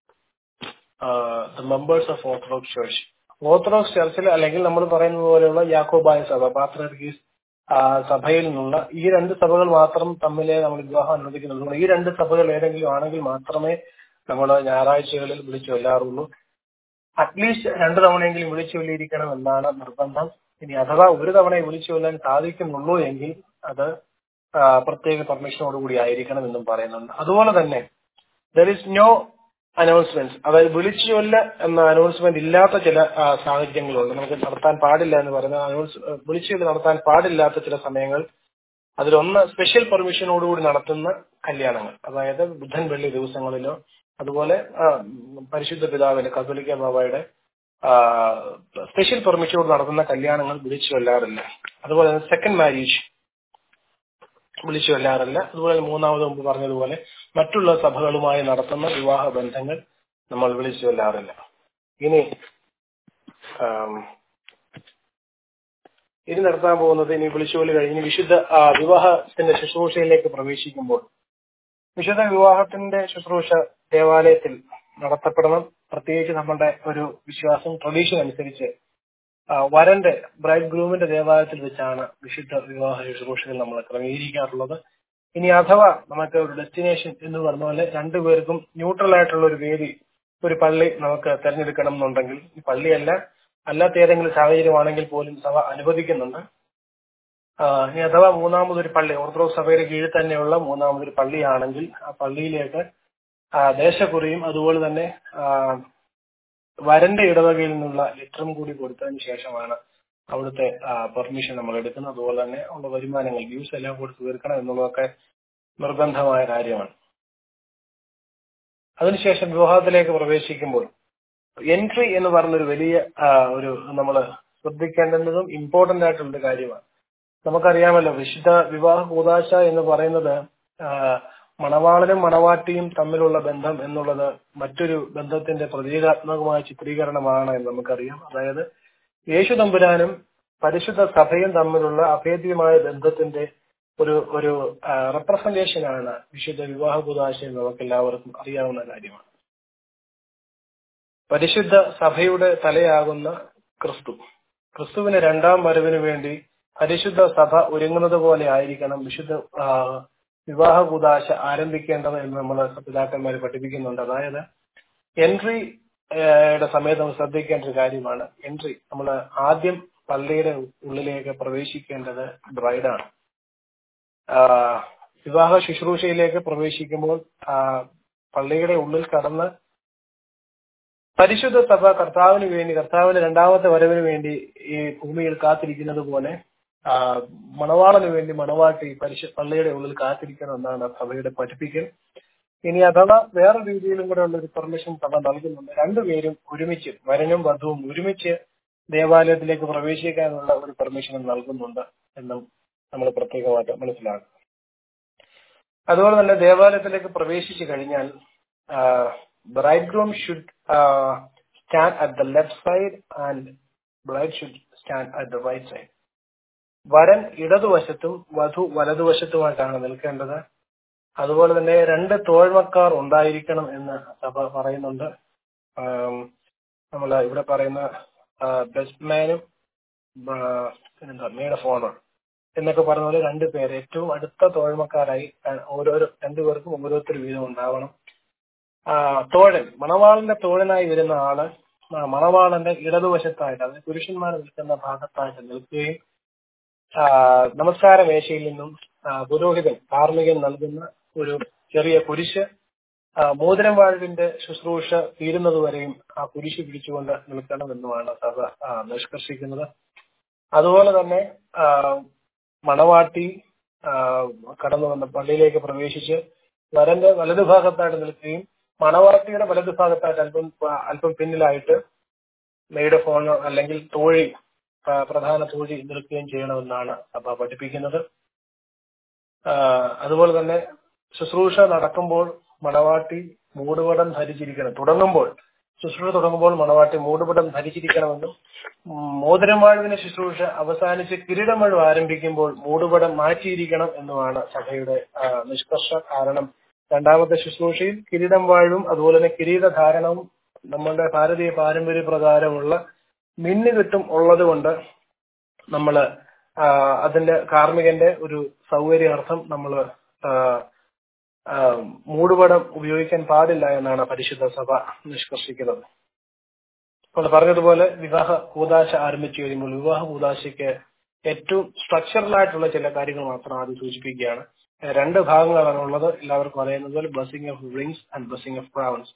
the members of orthodox church orthodox ചർച്ചിൽ അല്ലെങ്കിൽ നമ്മൾ പറയുന്നത് പോലെയുള്ള യാക്കോബായ സഭ പാത്രീസ് സഭയിൽ നിന്നുള്ള ഈ രണ്ട് സഭകൾ മാത്രം തമ്മിലെ നമ്മൾ വിവാഹം അനുവദിക്കുന്നുള്ളൂ ഈ രണ്ട് സഭകൾ ഏതെങ്കിലും ആണെങ്കിൽ മാത്രമേ നമ്മൾ ഞായറാഴ്ചകളിൽ വിളിച്ചു കൊല്ലാറുള്ളൂ അറ്റ്ലീസ്റ്റ് രണ്ടു തവണയെങ്കിലും വിളിച്ചു കൊല്ലിയിരിക്കണം എന്നാണ് നിർബന്ധം ഇനി അഥവാ ഒരു തവണ വിളിച്ചു കൊല്ലാൻ സാധിക്കുന്നുള്ളൂ എങ്കിൽ അത് ആ, പ്രത്യേക പെർമിഷനോടുകൂടി ആയിരിക്കണം എന്നും പറയുന്നുണ്ട് അതുപോലെ തന്നെ ദർ ഇസ് നോ അനൗൺസ്മെന്റ് അതായത് വിളിച്ചു ചൊല്ല എന്ന അനൗൺസ്മെന്റ് ഇല്ലാത്ത ചില ആ, സാഹചര്യങ്ങളുണ്ട് നമുക്ക് നടത്താൻ പാടില്ല എന്ന് പറയുന്ന അനൗൺസ് വിളിച്ചു ചൊല്ലി നടത്താൻ പാടില്ലാത്ത ചില സമയങ്ങൾ അതിലൊന്ന് സ്പെഷ്യൽ പെർമിഷനോടുകൂടി നടത്തുന്ന കല്യാണങ്ങൾ അതായത് ബുധൻ വെള്ളി ദിവസങ്ങളിലോ അതുപോലെ ആ, പരിശുദ്ധ പിതാവിന്റെ കത്തോലിക്ക ബാബയുടെ സ്പെഷ്യൽ പെർമിഷനോട് നടത്തുന്ന കല്യാണങ്ങൾ വിളിച്ചു കൊല്ലാറില്ല അതുപോലെ തന്നെ സെക്കൻഡ് മാരേജ് വിളിച്ചു കൊല്ലാറില്ല അതുപോലെ മൂന്നാമത് മുമ്പ് പറഞ്ഞതുപോലെ മറ്റുള്ള സഭകളുമായി നടത്തുന്ന വിവാഹ ബന്ധങ്ങൾ നമ്മൾ വിളിച്ചു കൊല്ലാറില്ല ഇനി ആം, ഇനി നടത്താൻ പോകുന്നത് ഇനി വിളിച്ചുകൊല്ലി കഴിഞ്ഞ് വിശുദ്ധ ആ, വിവാഹത്തിന്റെ ശുശ്രൂഷയിലേക്ക് പ്രവേശിക്കുമ്പോൾ വിശുദ്ധ വിവാഹത്തിന്റെ ശുശ്രൂഷ ദേവാലയത്തിൽ നടത്തപ്പെടണം പ്രത്യേകിച്ച് നമ്മുടെ ഒരു വിശ്വാസം ട്രഡീഷൻ അനുസരിച്ച് ആ, വരന്റെ ബ്രൈഡ് ഗ്രൂമിന്റെ ദേവാലയത്തിൽ വെച്ചാണ് വിശുദ്ധ വിവാഹ ശുശ്രൂഷകൾ നമ്മൾ ക്രമീകരിക്കാറുള്ളത് ഇനി അഥവാ നമുക്ക് ഒരു ഡെസ്റ്റിനേഷൻ എന്ന് പറഞ്ഞ പോലെ രണ്ടുപേർക്കും ന്യൂട്രൽ ആയിട്ടുള്ള ഒരു വേദി ഒരു പള്ളി നമുക്ക് തെരഞ്ഞെടുക്കണം എന്നുണ്ടെങ്കിൽ ഈ പള്ളിയല്ല അല്ലാത്ത ഏതെങ്കിലും സാഹചര്യമാണെങ്കിൽ പോലും സഭ അനുവദിക്കുന്നുണ്ട് ആ, ഇനി അഥവാ മൂന്നാമതൊരു പള്ളി ഓർത്തഡോക്സ് സഭയുടെ കീഴിൽ തന്നെയുള്ള മൂന്നാമതൊരു പള്ളിയാണെങ്കിൽ ആ പള്ളിയിലേക്ക് ആ, ദേശക്കുറിയും അതുപോലെ തന്നെ ആ, വരന്റെ ഇടവകയിൽ നിന്നുള്ള ലെറ്ററും കൂടി കൊടുത്തതിന് ശേഷമാണ് അവിടുത്തെ പെർമിഷൻ നമ്മൾ എടുക്കുന്നത് അതുപോലെ തന്നെ ഉള്ള വരുമാനങ്ങൾ ഡ്യൂസ് എല്ലാം കൊടുത്ത് തീർക്കണം എന്നുള്ളതൊക്കെ നിർബന്ധമായ കാര്യമാണ് അതിനുശേഷം വിവാഹത്തിലേക്ക് പ്രവേശിക്കുമ്പോൾ എൻട്രി എന്ന് പറഞ്ഞൊരു വലിയ ആ, ഒരു നമ്മൾ ശ്രദ്ധിക്കേണ്ടുന്നതും ഇമ്പോർട്ടന്റ് ആയിട്ടുള്ള ഒരു കാര്യമാണ് നമുക്കറിയാമല്ലോ വിശുദ്ധ വിവാഹ കൂതാശ എന്ന് പറയുന്നത് ആ, മണവാളനും മണവാട്ടിയും തമ്മിലുള്ള ബന്ധം എന്നുള്ളത് മറ്റൊരു ബന്ധത്തിന്റെ പ്രതീകാത്മകമായ ചിത്രീകരണമാണ് എന്ന് നമുക്കറിയാം അതായത് യേശു തമ്പുരാനും പരിശുദ്ധ സഭയും തമ്മിലുള്ള അഭേദ്യമായ ബന്ധത്തിന്റെ ഒരു ഒരു റെപ്രസെന്റേഷൻ ആണ് വിശുദ്ധ വിവാഹ കൂതാശ എന്ന് നമുക്ക് എല്ലാവർക്കും അറിയാവുന്ന കാര്യമാണ് പരിശുദ്ധ സഭയുടെ തലയാകുന്ന ക്രിസ്തു ക്രിസ്തുവിന് രണ്ടാം വരവിന് വേണ്ടി പരിശുദ്ധ സഭ ഒരുങ്ങുന്നത് പോലെ ആയിരിക്കണം വിശുദ്ധ ആ, വിവാഹ കൂതാശ ആരംഭിക്കേണ്ടത് എന്ന് നമ്മൾ പിതാക്കന്മാർ പഠിപ്പിക്കുന്നുണ്ട് അതായത് എൻട്രി യുടെ സമയത്ത് നമ്മൾ ശ്രദ്ധിക്കേണ്ട ഒരു കാര്യമാണ് എൻട്രി നമ്മൾ ആദ്യം പള്ളിയുടെ ഉള്ളിലേക്ക് പ്രവേശിക്കേണ്ടത് ബ്രൈഡാണ് വിവാഹ ശുശ്രൂഷയിലേക്ക് പ്രവേശിക്കുമ്പോൾ ആ, പള്ളിയുടെ ഉള്ളിൽ കടന്ന് പരിശുദ്ധ സഭ കർത്താവിന് വേണ്ടി കർത്താവിന്റെ രണ്ടാമത്തെ വരവിന് വേണ്ടി ഈ ഭൂമിയിൽ കാത്തിരിക്കുന്നത് പോലെ ആ, മണവാളന് വേണ്ടി മണവാട്ടി പരിശു പള്ളിയുടെ ഉള്ളിൽ കാത്തിരിക്കണം എന്നാണ് സഭയുടെ പഠിപ്പിക്കൽ ഇനി അഥവാ വേറെ രീതിയിലും കൂടെ ഉള്ള ഒരു പെർമിഷൻ സഭ നൽകുന്നുണ്ട് രണ്ടുപേരും ഒരുമിച്ച് വരനും വധുവും ഒരുമിച്ച് ദേവാലയത്തിലേക്ക് പ്രവേശിക്കാനുള്ള ഒരു പെർമിഷൻ നൽകുന്നുണ്ട് എന്നും നമ്മൾ പ്രത്യേകമായിട്ട് മനസ്സിലാക്കും അതുപോലെ തന്നെ ദേവാലയത്തിലേക്ക് പ്രവേശിച്ചു കഴിഞ്ഞാൽ bridegroom should stand at the left side and bride should stand at the right side വരൻ ഇടതുവശത്തും വധു വലതുവശത്തുമായിട്ടാണ് നിൽക്കേണ്ടത് അതുപോലെ തന്നെ രണ്ട് തോഴ്മക്കാർ ഉണ്ടായിരിക്കണം എന്ന് സഭ പറയുന്നുണ്ട് നമ്മൾ ഇവിടെ പറയുന്ന ബെസ്റ്റ് മാനും എന്താ മേഡ് ഓഫ് ഓണർ എന്നൊക്കെ പറഞ്ഞ പോലെ രണ്ട് പേര് ഏറ്റവും അടുത്ത തോഴ്മക്കാരായി ആ, ഓരോരോ രണ്ടുപേർക്കും ഓരോരുത്തർ വീതം ഉണ്ടാവണം ആ, തോഴൻ മണവാളന്റെ തോഴനായി വരുന്ന ആള് ആ, മണവാളന്റെ ഇടതുവശത്തായിട്ട് അതായത് പുരുഷന്മാർ നിൽക്കുന്ന ഭാഗത്തായിട്ട് നിൽക്കുകയും ആ, നമസ്കാര മേശയിൽ നിന്നും ആ, പുരോഹിതൻ കാർമികൻ നൽകുന്ന ഒരു ചെറിയ കുരിശ് ആ, മോതിരം വാഴ്വിന്റെ ശുശ്രൂഷ തീരുന്നതുവരെയും ആ കുരിശ് പിടിച്ചുകൊണ്ട് നിൽക്കണമെന്നുമാണ് സഭ ആ, നിഷ്കർഷിക്കുന്നത് അതുപോലെ തന്നെ ആ, മണവാട്ടി ആ, കടന്നു വന്ന പള്ളിയിലേക്ക് പ്രവേശിച്ച് വരന്റെ വലതുഭാഗത്തായിട്ട് നിൽക്കുകയും മണവാട്ടിയുടെ വലതുഭാഗത്തായിട്ട് അല്പം അല്പം പിന്നിലായിട്ട് മെയ്ഡ് ഫോൺ അല്ലെങ്കിൽ തോഴി ആ, പ്രധാന തോഴി നിൽക്കുകയും ചെയ്യണമെന്നാണ് സഭ പഠിപ്പിക്കുന്നത് ആ, അതുപോലെ തന്നെ ശുശ്രൂഷ നടക്കുമ്പോൾ മണവാട്ടി മൂടുപടം ധരിച്ചിരിക്കണം തുടങ്ങുമ്പോൾ ശുശ്രൂഷ തുടങ്ങുമ്പോൾ മണവാട്ടി മൂടുപടം ധരിച്ചിരിക്കണമെന്നും ഉം, മോതിരം വാഴുവിന്റെ ശുശ്രൂഷ അവസാനിച്ച് കിരീടമഴു ആരംഭിക്കുമ്പോൾ മൂടുപടം മാറ്റിയിരിക്കണം എന്നുമാണ് സഭയുടെ ആ, നിഷ്കർഷ കാരണം രണ്ടാമത്തെ ശുശ്രൂഷയിൽ കിരീടം വാഴും അതുപോലെ തന്നെ കിരീടധാരണവും നമ്മുടെ ഭാരതീയ പാരമ്പര്യ പ്രകാരമുള്ള മിന്നുകെട്ടും ഉള്ളത് കൊണ്ട് നമ്മള് ആ, അതിന്റെ കാർമികന്റെ ഒരു സൗകര്യാർത്ഥം നമ്മള് ആ, ആ, മൂടുപടം ഉപയോഗിക്കാൻ പാടില്ല എന്നാണ് പരിശുദ്ധ സഭ നിഷ്കർഷിക്കുന്നത് അപ്പോൾ പറഞ്ഞതുപോലെ വിവാഹ കൂതാശ ആരംഭിച്ചു കഴിയുമ്പോൾ വിവാഹ കൂതാശയ്ക്ക് ഏറ്റവും സ്ട്രക്ചറൽ ആയിട്ടുള്ള ചില കാര്യങ്ങൾ മാത്രം ആദ്യം സൂചിപ്പിക്കുകയാണ് ഏഹ് രണ്ട് ഭാഗങ്ങളാണ് ഉള്ളത് എല്ലാവർക്കും അറിയുന്നത് പോലെ blessing of rings and blessing of crowns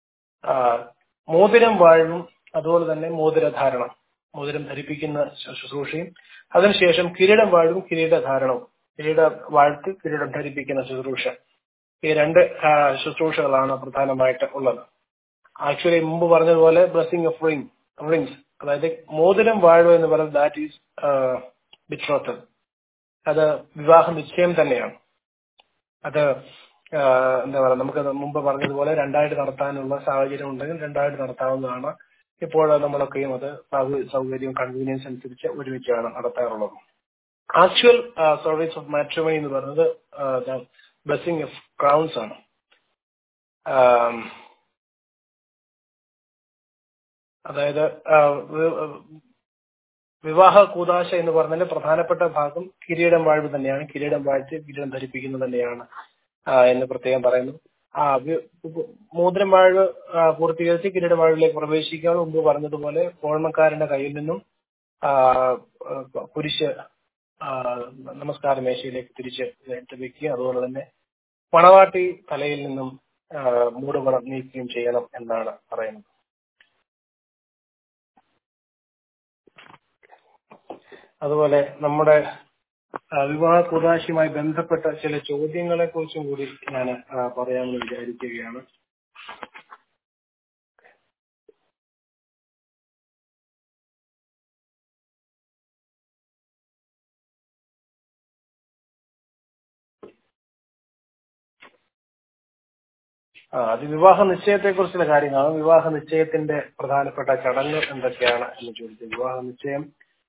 മോതിരം വാഴും അതുപോലെ തന്നെ മോതിരധാരണം മോതിരം ധരിപ്പിക്കുന്ന ശു- ശുശ്രൂഷയും അതിനുശേഷം കിരീടം വാഴും കിരീടധാരണവും കിരീട വാഴ്ത്തി കിരീടം ധരിപ്പിക്കുന്ന ശുശ്രൂഷ ഈ രണ്ട് ആ, ശുശ്രൂഷകളാണ് പ്രധാനമായിട്ട് ഉള്ളത് ആക്ച്വലി മുമ്പ് പറഞ്ഞതുപോലെ ബ്ലസ്സിംഗ് ഓഫ് റിംഗ് റിങ്സ് അതായത് മോതിരം വാഴുക എന്ന് പറയുന്നത് ദാറ്റ് ഈസ് ബിട്രോത്തൽ അത് വിവാഹ നിശ്ചയം തന്നെയാണ് അത് ആ, എന്താ പറയുക നമുക്ക് മുമ്പ് പറഞ്ഞതുപോലെ രണ്ടായിട്ട് നടത്താനുള്ള സാഹചര്യം ഉണ്ടെങ്കിൽ രണ്ടായിട്ട് നടത്താവുന്നതാണ് ഇപ്പോൾ നമ്മളൊക്കെയും അത് സൗ- സൗകര്യവും കൺവീനിയൻസ് അനുസരിച്ച് ഒരുമിച്ചാണ് നടത്താറുള്ളത് ആക്ച്വൽ സർവീസ് ഓഫ് മാട്രിമണി എന്ന് പറയുന്നത് ബ്ലെസ്സിംഗ് ഓഫ് ക്രൗൺസ് ആണ് ആം, അതായത് ആ, വി- വിവാഹ കൂതാശ എന്ന് പറഞ്ഞാൽ പ്രധാനപ്പെട്ട ഭാഗം കിരീടം വാഴ്വ് തന്നെയാണ് കിരീടം വാഴ്ത്തി കിരീടം ധരിപ്പിക്കുന്നത് തന്നെയാണ് ആ, എന്ന് പ്രത്യേകം പറയുന്നു ആ വി- ഉപ്പ് മോതിരം വാഴ്വ് ആ, പൂർത്തീകരിച്ച് കിരീട വാഴ്വിലേക്ക് പ്രവേശിക്കാൻ മുമ്പ് പറഞ്ഞതുപോലെ ഓർമ്മക്കാരന്റെ കയ്യിൽ നിന്നും ആ, ആ, കുരിശ് ആ, നമസ്കാര മേശയിലേക്ക് തിരിച്ച് എടുത്ത് വെക്കുക അതുപോലെ തന്നെ മണവാട്ടി തലയിൽ നിന്നും ആ, മൂടുപടം നീക്കുകയും ചെയ്യണം എന്നാണ് പറയുന്നത് അതുപോലെ നമ്മുടെ ആ, വിവാഹ കുദാശയുമായി ബന്ധപ്പെട്ട ചില ചോദ്യങ്ങളെ കുറിച്ചും കൂടി ഞാൻ പറയാമെന്ന് വിചാരിക്കുകയാണ് ആ അത് വിവാഹ നിശ്ചയത്തെ കുറിച്ചുള്ള കാര്യങ്ങളാണ് വിവാഹ നിശ്ചയത്തിന്റെ പ്രധാനപ്പെട്ട ചടങ്ങ് എന്തൊക്കെയാണ് എന്ന് ചോദിച്ചത് വിവാഹ നിശ്ചയം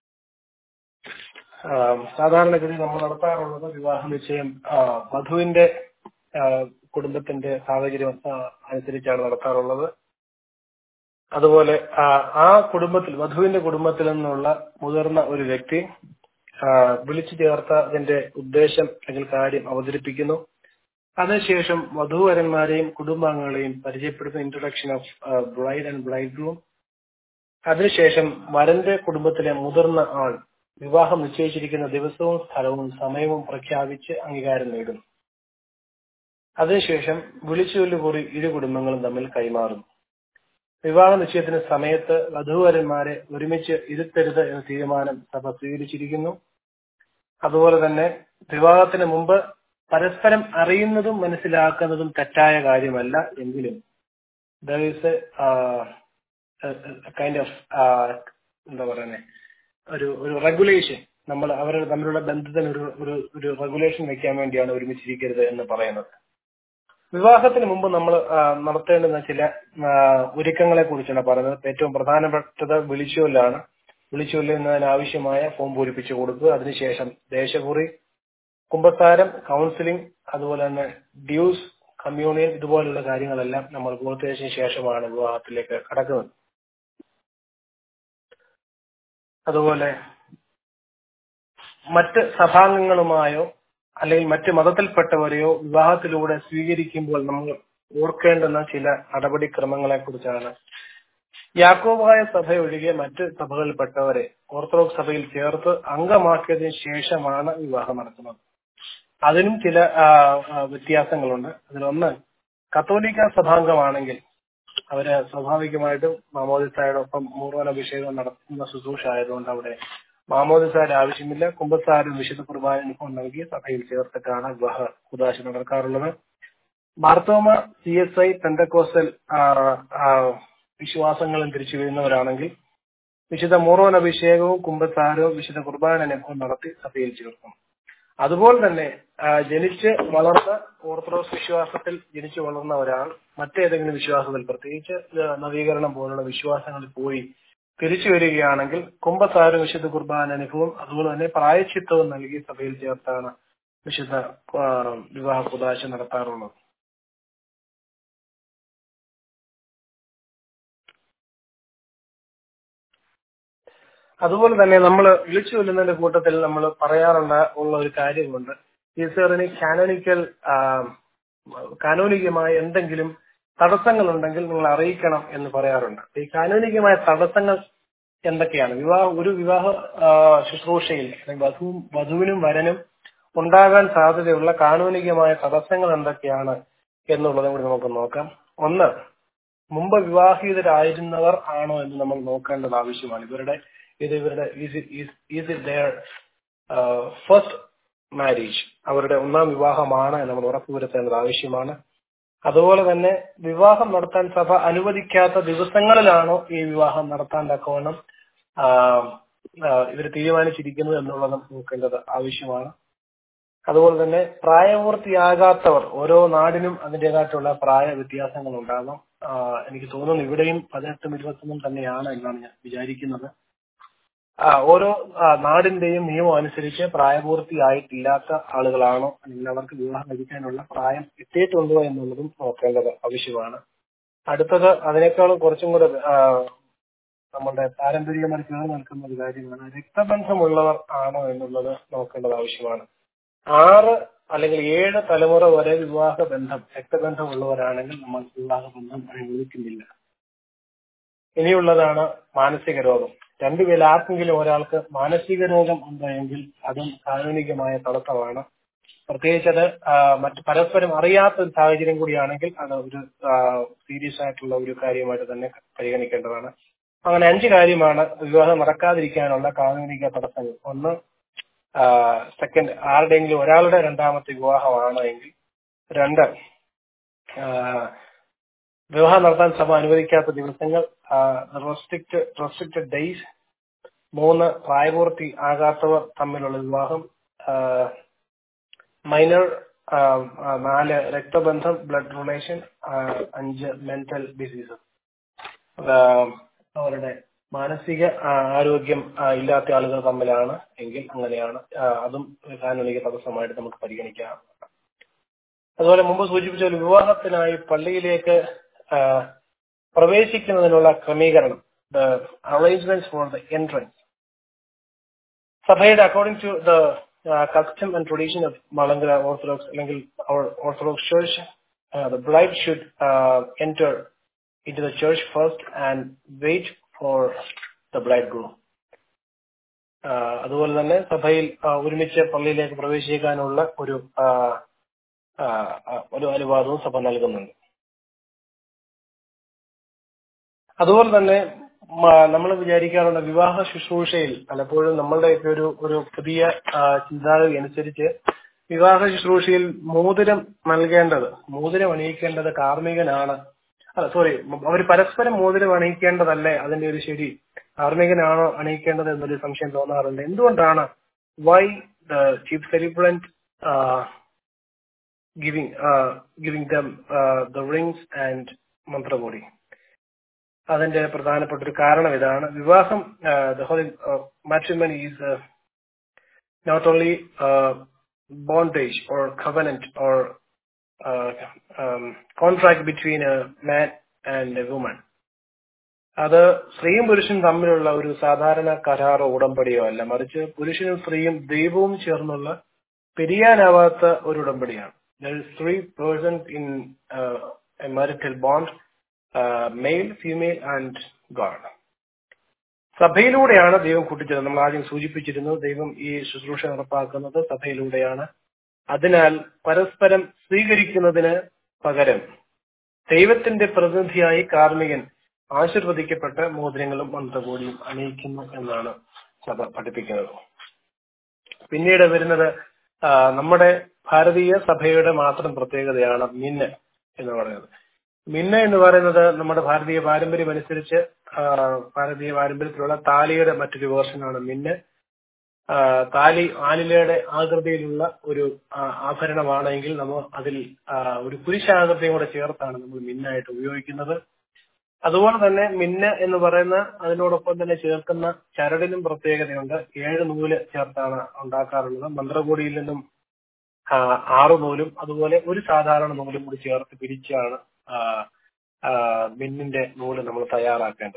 ആ, സാധാരണഗതി നമ്മൾ നടത്താറുള്ളത് വിവാഹ നിശ്ചയം ആ, വധുവിന്റെ ആ, കുടുംബത്തിന്റെ സാഹചര്യം ആ, അനുസരിച്ചാണ് നടത്താറുള്ളത് അതുപോലെ ആ, ആ കുടുംബത്തിൽ വധുവിന്റെ കുടുംബത്തിൽ നിന്നുള്ള മുതിർന്ന ഒരു വ്യക്തി ആ, വിളിച്ചു ചേർത്ത അതിന്റെ ഉദ്ദേശം അല്ലെങ്കിൽ കാര്യം അവതരിപ്പിക്കുന്നു അതിനുശേഷം വധൂവരന്മാരെയും കുടുംബാംഗങ്ങളെയും പരിചയപ്പെടുത്തുന്ന introduction of bride and bridegroom അതിനുശേഷം വരന്റെ കുടുംബത്തിലെ മുതിർന്ന ആൾ വിവാഹം നിശ്ചയിച്ചിരിക്കുന്ന ദിവസവും സ്ഥലവും സമയവും പ്രഖ്യാപിച്ച് അംഗീകാരം നേടുന്നു അതിനുശേഷം വിളിച്ചുകൊല്ലുകൂടി ഇരു കുടുംബങ്ങളും തമ്മിൽ കൈമാറുന്നു വിവാഹ നിശ്ചയത്തിന് സമയത്ത് വധൂവരന്മാരെ ഒരുമിച്ച് ഇരുത്തരുത് എന്ന തീരുമാനം സഭ സ്വീകരിച്ചിരിക്കുന്നു അതുപോലെ തന്നെ വിവാഹത്തിന് മുമ്പ് പരസ്പരം അറിയുന്നതും മനസ്സിലാക്കുന്നതും തെറ്റായ കാര്യമല്ല എങ്കിലും there is a, uh, a- a kind of uh, എന്താ പറയുന്നത് ഒരു ഒരു റെഗുലേഷൻ നമ്മൾ അവർ തമ്മിലുള്ള ബന്ധത്തിന് ഒരു ഒരു ഒരു റെഗുലേഷൻ വെക്കാൻ വേണ്ടിയാണ് ഒരുമിച്ചിരിക്കരുത് എന്ന് പറയുന്നത് വിവാഹത്തിന് മുമ്പ് നമ്മൾ നടത്തേണ്ടുന്ന ചില ആ, ഒരുക്കങ്ങളെ കുറിച്ചാണ് പറയുന്നത് ഏറ്റവും പ്രധാനപ്പെട്ടത് വിളിച്ചുകൊല്ലാണ് വിളിച്ചുകൊല്ലുന്നതിന് ആവശ്യമായ ഫോം പൂരിപ്പിച്ചു കൊടുക്കുക അതിനുശേഷം ദേശകുറി കുമ്പസാരം കൗൺസിലിംഗ് അതുപോലെ തന്നെ ഡ്യൂസ് കമ്മ്യൂണിയൻ ഇതുപോലുള്ള കാര്യങ്ങളെല്ലാം നമ്മൾ പൂർത്തീകരിച്ചതിന് ശേഷമാണ് വിവാഹത്തിലേക്ക് കടക്കുന്നത് അതുപോലെ മറ്റ് സഭാംഗങ്ങളുമായോ അല്ലെങ്കിൽ മറ്റ് മതത്തിൽപ്പെട്ടവരെയോ വിവാഹത്തിലൂടെ സ്വീകരിക്കുമ്പോൾ നമ്മൾ ഓർക്കേണ്ടുന്ന ചില നടപടിക്രമങ്ങളെ കുറിച്ചാണ് യാക്കോബായ സഭ ഒഴികെ മറ്റ് സഭകളിൽപ്പെട്ടവരെ ഓർത്തഡോക്സ് സഭയിൽ ചേർത്ത് അംഗമാക്കിയതിനു ശേഷമാണ് വിവാഹം നടത്തുന്നത് അതിനും ചില ആ, ആ, വ്യത്യാസങ്ങളുണ്ട് അതിലൊന്ന് കത്തോലിക്ക സഭാംഗമാണെങ്കിൽ അവര് സ്വാഭാവികമായിട്ടും മാമോദിസായോടൊപ്പം മൂർവൻ അഭിഷേകം നടത്തുന്ന ശുശ്രൂഷ ആയതുകൊണ്ട് അവിടെ മാമോദിസായുടെ ആവശ്യമില്ല കുമ്പസാരും വിശുദ്ധ കുർബാന അനുഭവം നൽകി സഭയിൽ ചേർത്തിട്ടാണ് വിവാഹ കുദാശ നടക്കാറുള്ളത് Marthoma C S I pentecostal വിശ്വാസങ്ങളും തിരിച്ചു വരുന്നവരാണെങ്കിൽ വിശുദ്ധ മൂറോൻ അഭിഷേകവും കുമ്പസാരവും വിശുദ്ധ കുർബാന അനുഭവം നടത്തി സഭയിൽ ചേർക്കും അതുപോലെ തന്നെ ആ, ജനിച്ച് വളർന്ന ഓർത്തഡോക്സ് വിശ്വാസത്തിൽ ജനിച്ചു വളർന്ന ഒരാൾ മറ്റേതെങ്കിലും വിശ്വാസത്തിൽ പ്രത്യേകിച്ച് ആ, നവീകരണം പോലുള്ള വിശ്വാസങ്ങളിൽ പോയി തിരിച്ചു വരികയാണെങ്കിൽ കുംഭസാരം വിശുദ്ധ കുർബാന അനുഭവം അതുപോലെ തന്നെ പ്രായച്ചിത്തവും നൽകി സഭയിൽ ചേർത്താണ് വിശുദ്ധ ആ, വിവാഹ കുദാശ നടത്താറുള്ളത് അതുപോലെ തന്നെ നമ്മൾ വിളിച്ചു കൊല്ലുന്നതിന്റെ കൂട്ടത്തിൽ നമ്മൾ പറയാറുള്ള ഉള്ള ഒരു കാര്യമുണ്ട് ഈസറിന് കാനോനിക്കൽ കാനോനികമായ എന്തെങ്കിലും തടസ്സങ്ങൾ ഉണ്ടെങ്കിൽ നിങ്ങൾ അറിയിക്കണം എന്ന് പറയാറുണ്ട് ഈ കാനോനികമായ തടസ്സങ്ങൾ എന്തൊക്കെയാണ് വിവാഹ ഒരു വിവാഹ ആ, ശുശ്രൂഷയിൽ അല്ലെങ്കിൽ വധുവും വധുവിനും വരനും ഉണ്ടാകാൻ സാധ്യതയുള്ള കാനോനികമായ തടസ്സങ്ങൾ എന്തൊക്കെയാണ് എന്നുള്ളതും കൂടി നമുക്ക് നോക്കാം ഒന്ന് മുമ്പ് വിവാഹിതരായിരുന്നവർ ആണോ എന്ന് നമ്മൾ നോക്കേണ്ടത് ആവശ്യമാണ് ഇവരുടെ ഇത് ഇവരുടെ is it their first marriage അവരുടെ ഒന്നാം വിവാഹമാണ് എന്ന് നമ്മൾ ഉറപ്പുവരുത്തേണ്ടത് ആവശ്യമാണ് അതുപോലെ തന്നെ വിവാഹം നടത്താൻ സഭ അനുവദിക്കാത്ത ദിവസങ്ങളിലാണോ ഈ വിവാഹം നടത്താൻ തക്കവണ്ണം ഇവർ തീരുമാനിച്ചിരിക്കുന്നത് എന്നുള്ളതും നോക്കേണ്ടത് ആവശ്യമാണ് അതുപോലെ തന്നെ പ്രായപൂർത്തിയാകാത്തവർ ഓരോ നാടിനും അതിൻ്റെതായിട്ടുള്ള പ്രായ വ്യത്യാസങ്ങൾ ഉണ്ടാകാം ആ, എനിക്ക് തോന്നുന്നു ഇവിടെയും പതിനെട്ടും ഇരുപത്തൊന്നും തന്നെയാണ് എന്നാണ് ഞാൻ വിചാരിക്കുന്നത് ആ, ഓരോ ആ, നാടിന്റെയും നിയമം അനുസരിച്ച് പ്രായപൂർത്തിയായിട്ടില്ലാത്ത ആളുകളാണോ അല്ലെങ്കിൽ അവർക്ക് വിവാഹം കഴിക്കാനുള്ള പ്രായം എത്തിയിട്ടുണ്ടോ എന്നുള്ളതും നോക്കേണ്ടത് ആവശ്യമാണ് അടുത്തത് അതിനേക്കാളും കുറച്ചും കൂടെ ആ, നമ്മുടെ പാരമ്പര്യമായി ചേർന്ന് നിൽക്കുന്ന ഒരു കാര്യമാണ് രക്തബന്ധമുള്ളവർ ആണോ എന്നുള്ളത് നോക്കേണ്ടത് ആവശ്യമാണ് ആറ് അല്ലെങ്കിൽ ഏഴ് തലമുറ വരെ വിവാഹ ബന്ധം രക്തബന്ധമുള്ളവരാണെങ്കിൽ നമ്മൾ വിവാഹ ബന്ധം അനുവദിക്കുന്നില്ല ഇനിയുള്ളതാണ് മാനസിക രോഗം രണ്ടുപേരിൽ ആർക്കെങ്കിലും ഒരാൾക്ക് മാനസിക രോഗം ഉണ്ടെങ്കിൽ അതും കാനൂനികമായ തടസ്സമാണ് പ്രത്യേകിച്ച് അത് ആ, മറ്റ് പരസ്പരം അറിയാത്ത ഒരു സാഹചര്യം കൂടിയാണെങ്കിൽ അത് ഒരു സീരിയസ് ആയിട്ടുള്ള ഒരു കാര്യമായിട്ട് തന്നെ പരിഗണിക്കേണ്ടതാണ് അങ്ങനെ അഞ്ച് കാര്യമാണ് വിവാഹം നടക്കാതിരിക്കാനുള്ള കാനൂനിക തടസ്സങ്ങൾ ഒന്ന് സെക്കൻഡ് ആരുടെയെങ്കിലും ഒരാളുടെ രണ്ടാമത്തെ വിവാഹമാണ് എങ്കിൽ രണ്ട് ആ, വിവാഹം നടത്താൻ സഭ അനുവദിക്കാത്ത ദിവസങ്ങൾ റെസ്ട്രിക്റ്റ് റെസ്ട്രിക്റ്റഡ് ഡേയ്സ് മൂന്ന് പ്രായപൂർത്തി ആകാത്തവർ തമ്മിലുള്ള വിവാഹം മൈനർ നാല് രക്തബന്ധം ബ്ലഡ് റിലേഷൻ അഞ്ച് മെന്റൽ ഡിസീസസ് അവരുടെ മാനസിക ആ, ആരോഗ്യം ആ, ഇല്ലാത്ത ആളുകൾ തമ്മിലാണ് എങ്കിൽ അങ്ങനെയാണ് ആ, അതും കാനൂനിക തടസ്സമായിട്ട് നമുക്ക് പരിഗണിക്കാം അതുപോലെ മുമ്പ് സൂചിപ്പിച്ച ഒരു വിവാഹത്തിനായി പള്ളിയിലേക്ക് ആ, പ്രവേശിക്കുന്നതിനുള്ള ക്രമീകരണം the arrangements for the entrance സഭയുടെ according to the custom and tradition of Malankara orthodox അല്ലെങ്കിൽ orthodox church the bride should enter into the church first and wait for the bridegroom അതുപോലെ തന്നെ സഭയിൽ ആ, ഒരുമിച്ച് പള്ളിയിലേക്ക് പ്രവേശിക്കാനുള്ള ഒരു ആ, ആ, ആ, ഒരു അനുവാദവും സഭ നൽകുന്നുണ്ട് അതുപോലെ തന്നെ നമ്മൾ വിചാരിക്കാറുണ്ട് വിവാഹ ശുശ്രൂഷയിൽ പലപ്പോഴും നമ്മളുടെയൊക്കെ ഒരു ഒരു പുതിയ ആ, ചിന്താഗതി അനുസരിച്ച് വിവാഹ ശുശ്രൂഷയിൽ മോതിരം നൽകേണ്ടത് മോതിരം അണിയിക്കേണ്ടത് കാർമ്മികനാണ് അല്ല സോറി അവർ പരസ്പരം മോതിരം അണിയിക്കേണ്ടതല്ലേ അതിന്റെ ഒരു ശരി കാർമ്മികനാണോ അണിയിക്കേണ്ടത് എന്നൊരു സംശയം തോന്നാറുണ്ട് എന്തുകൊണ്ടാണ് why the chief celebrant giving uh, giving them uh, the rings and മന്ത്രകോടി അതിന്റെ പ്രധാനപ്പെട്ട ഒരു കാരണം ഇതാണ് വിവാഹം the whole matrimony is not only bondage or covenant or contract between a man and a woman അത് സ്ത്രീയും പുരുഷനും തമ്മിലുള്ള ഒരു സാധാരണ കരാറോ ഉടമ്പടിയോ അല്ല മറിച്ച് പുരുഷനും സ്ത്രീയും ദൈവവും ചേർന്നുള്ള പിരിയാനാവാത്ത ഒരു ഉടമ്പടിയാണ് there is three persons in uh, a marital bond uh, male female and god സഭയിലൂടെയാണ് ദൈവം കൂട്ടിച്ചത് നമ്മൾ ആദ്യം സൂചിപ്പിച്ചിരുന്നു ദൈവം ഈ ശുശ്രൂഷ നടപ്പാക്കുന്നത് സഭയിലൂടെയാണ് അതിനാൽ പരസ്പരം സ്വീകരിക്കുന്നതിന് പകരം ദൈവത്തിന്റെ പ്രതിനിധിയായി കാർമികൻ ആശീർവദിക്കപ്പെട്ട മോതിരങ്ങളും മന്ത്രകൂടിയും അണിയിക്കുന്നു എന്നാണ് സഭ പഠിപ്പിക്കുന്നത് പിന്നീട് വരുന്നത് ആ, നമ്മുടെ ഭാരതീയ സഭയുടെ മാത്രം പ്രത്യേകതയാണ് മിന്ന് എന്ന് പറയുന്നത് മിന്ന് എന്ന് പറയുന്നത് നമ്മുടെ ഭാരതീയ പാരമ്പര്യം അനുസരിച്ച് ആ, ഭാരതീയ പാരമ്പര്യത്തിലുള്ള താലിയുടെ മറ്റൊരു വേർഷനാണ് മിന്ന് ആ, താലി ആലിലയുടെ ആകൃതിയിലുള്ള ഒരു ആ, ആഭരണമാണെങ്കിൽ നമ്മൾ അതിൽ ആ, ഒരു കുരിശാകൃതിയും കൂടെ ചേർത്താണ് നമ്മൾ മിന്നായിട്ട് ഉപയോഗിക്കുന്നത് അതുപോലെ തന്നെ മിന്ന് എന്ന് പറയുന്ന അതിനോടൊപ്പം തന്നെ ചേർക്കുന്ന ചരടിനും പ്രത്യേകതയുണ്ട് ഏഴ് നൂല് ചേർത്താണ് ഉണ്ടാക്കാറുള്ളത് മന്ത്രകൂടിയിൽ നിന്നും ആ, ആറ് നൂലും അതുപോലെ ഒരു സാധാരണ നൂലും കൂടി ചേർത്ത് പിരിച്ചാണ് ആ, ആ, മിന്നിന്റെ നൂല് നമ്മൾ തയ്യാറാക്കേണ്ടത്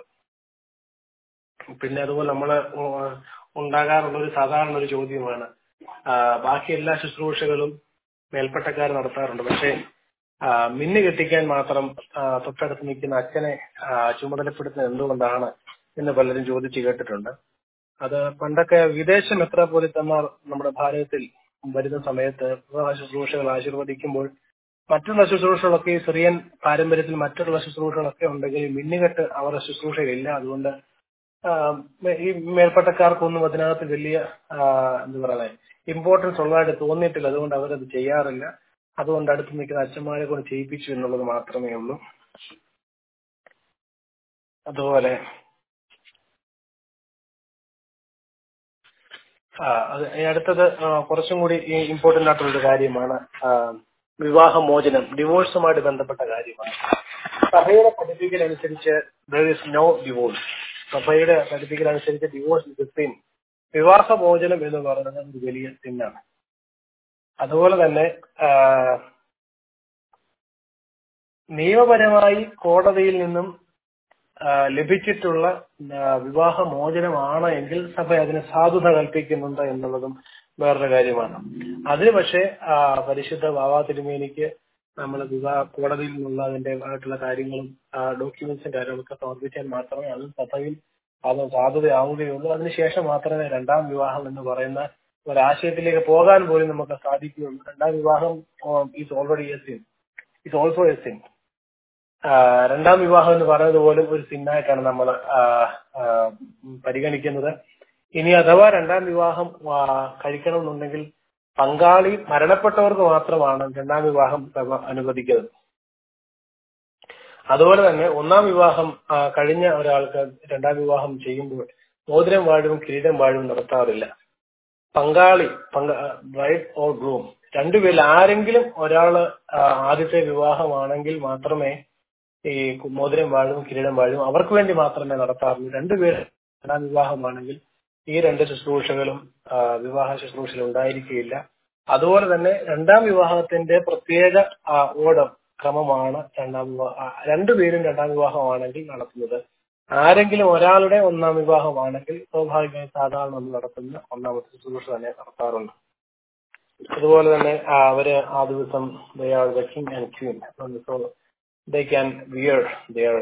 പിന്നെ അതുപോലെ നമ്മൾ ഉണ്ടാകാറുള്ള ഒരു സാധാരണ ഒരു ചോദ്യമാണ് ആ, ബാക്കി എല്ലാ ശുശ്രൂഷകളും മേൽപ്പട്ടക്കാർ നടത്താറുണ്ട് പക്ഷേ ആ, മിന്ന് കെട്ടിക്കാൻ മാത്രം ആ, തൊട്ടടുത്ത് നിൽക്കുന്ന അച്ഛനെ ആ, ചുമതലപ്പെടുത്തുന്നത് എന്തുകൊണ്ടാണ് എന്ന് പലരും ചോദിച്ചു കേട്ടിട്ടുണ്ട് അത് പണ്ടൊക്കെ വിദേശ മെത്രാപോലിത്തന്മാർ നമ്മുടെ ഭാരതത്തിൽ വരുന്ന സമയത്ത് വിവാഹ ശുശ്രൂഷകൾ ആശീർവദിക്കുമ്പോൾ മറ്റുള്ള ശുശ്രൂഷകളൊക്കെ ഈ സിറിയൻ പാരമ്പര്യത്തിൽ മറ്റുള്ള ശുശ്രൂഷകളൊക്കെ ഉണ്ടെങ്കിൽ മിന്നുകെട്ട് അവരുടെ ശുശ്രൂഷയിലില്ല അതുകൊണ്ട് ആ, ഈ മേൽപ്പട്ടക്കാർക്കൊന്നും അതിനകത്ത് വലിയ ആ, എന്താ പറയുക ഇമ്പോർട്ടൻസ് ഉള്ളതായിട്ട് തോന്നിയിട്ടില്ല അതുകൊണ്ട് അവരത് ചെയ്യാറില്ല അതുകൊണ്ട് അടുത്ത് നിൽക്കുന്ന അച്ഛന്മാരെ കൊണ്ട് ചെയ്യിപ്പിച്ചു എന്നുള്ളത് മാത്രമേ ഉള്ളൂ അതുപോലെ ആ, അത് ഇനി അടുത്തത് ആ, കുറച്ചും കൂടി ഇമ്പോർട്ടന്റ് ആയിട്ടുള്ള ഒരു കാര്യമാണ് ആ, വിവാഹമോചനം ഡിവോഴ്സുമായിട്ട് ബന്ധപ്പെട്ട കാര്യമാണ് സഭയുടെ പഠിപ്പിക്കൽ അനുസരിച്ച് ദർ ഇസ് നോ ഡിവോഴ്സ് സഭയുടെ പഠിപ്പിക്കൽ അനുസരിച്ച് ഡിവോഴ്സ് ഇസ് സിൻ വിവാഹമോചനം എന്ന് പറയുന്നത് ഒരു വലിയ സിന്നാണ് അതുപോലെ തന്നെ ആ, നിയമപരമായി കോടതിയിൽ നിന്നും ആ, ലഭിച്ചിട്ടുള്ള ആ, വിവാഹമോചനമാണ് എങ്കിൽ സഭ അതിന് സാധുത കൽപ്പിക്കുന്നുണ്ട് എന്നുള്ളതും വേറൊരു കാര്യമാണ് അതിന് പക്ഷേ ആ, പരിശുദ്ധ ബാബാ തിരുമേനിക്ക് നമ്മൾ വിവാഹ കോടതിയിൽ നിന്നുള്ള അതിന്റെ ആയിട്ടുള്ള കാര്യങ്ങളും ഡോക്യുമെന്റ്സും കാര്യങ്ങളൊക്കെ സമർപ്പിച്ചാൽ മാത്രമേ അത് സഭയിൽ അത് സാധുതയാവുകയുള്ളൂ അതിനുശേഷം മാത്രമേ രണ്ടാം വിവാഹം എന്ന് പറയുന്ന ഒരാശയത്തിലേക്ക് പോകാൻ പോലും നമുക്ക് സാധിക്കുകയുള്ളൂ രണ്ടാം വിവാഹം is already a sin is also a sin രണ്ടാം വിവാഹം എന്ന് പറയുന്നത് പോലും ഒരു സിന്നായിട്ടാണ് നമ്മൾ പരിഗണിക്കുന്നത് ഇനി അഥവാ രണ്ടാം വിവാഹം ആ, കഴിക്കണമെന്നുണ്ടെങ്കിൽ പങ്കാളി മരണപ്പെട്ടവർക്ക് മാത്രമാണ് രണ്ടാം വിവാഹം സഭ അനുവദിക്കുന്നത് അതുപോലെ തന്നെ ഒന്നാം വിവാഹം ആ, കഴിഞ്ഞ ഒരാൾക്ക് രണ്ടാം വിവാഹം ചെയ്യുമ്പോൾ മോതിരം വാഴും കിരീടം വാഴും നടത്താറില്ല പങ്കാളി ബ്രൈഡ് ഓർ ഗ്രൂം രണ്ടുപേരിൽ ആരെങ്കിലും ഒരാള് ആ, ആദ്യത്തെ വിവാഹമാണെങ്കിൽ മാത്രമേ ഈ മോതിരം വാഴും കിരീടം വാഴും അവർക്ക് വേണ്ടി മാത്രമേ നടത്താറുള്ളൂ രണ്ടുപേർ രണ്ടാം വിവാഹമാണെങ്കിൽ ഈ രണ്ട് ശുശ്രൂഷകളും ആ, വിവാഹ ശുശ്രൂഷയിൽ ഉണ്ടായിരിക്കുകയില്ല അതുപോലെ തന്നെ രണ്ടാം വിവാഹത്തിന്റെ പ്രത്യേക ആ, ഓർഡർ ക്രമമാണ് രണ്ടാം വിവാഹം രണ്ടുപേരും രണ്ടാം വിവാഹമാണെങ്കിൽ നടത്തുന്നത് ആരെങ്കിലും ഒരാളുടെ ഒന്നാം വിവാഹമാണെങ്കിൽ സ്വാഭാവികമായി സാധാരണ നമ്മൾ നടത്തുന്ന ഒന്നാമത്തെ ശുശ്രൂഷ തന്നെ നടത്താറുണ്ട് അതുപോലെ തന്നെ ആ, അവര് ആ ദിവസം they are the king and queen so they can wear their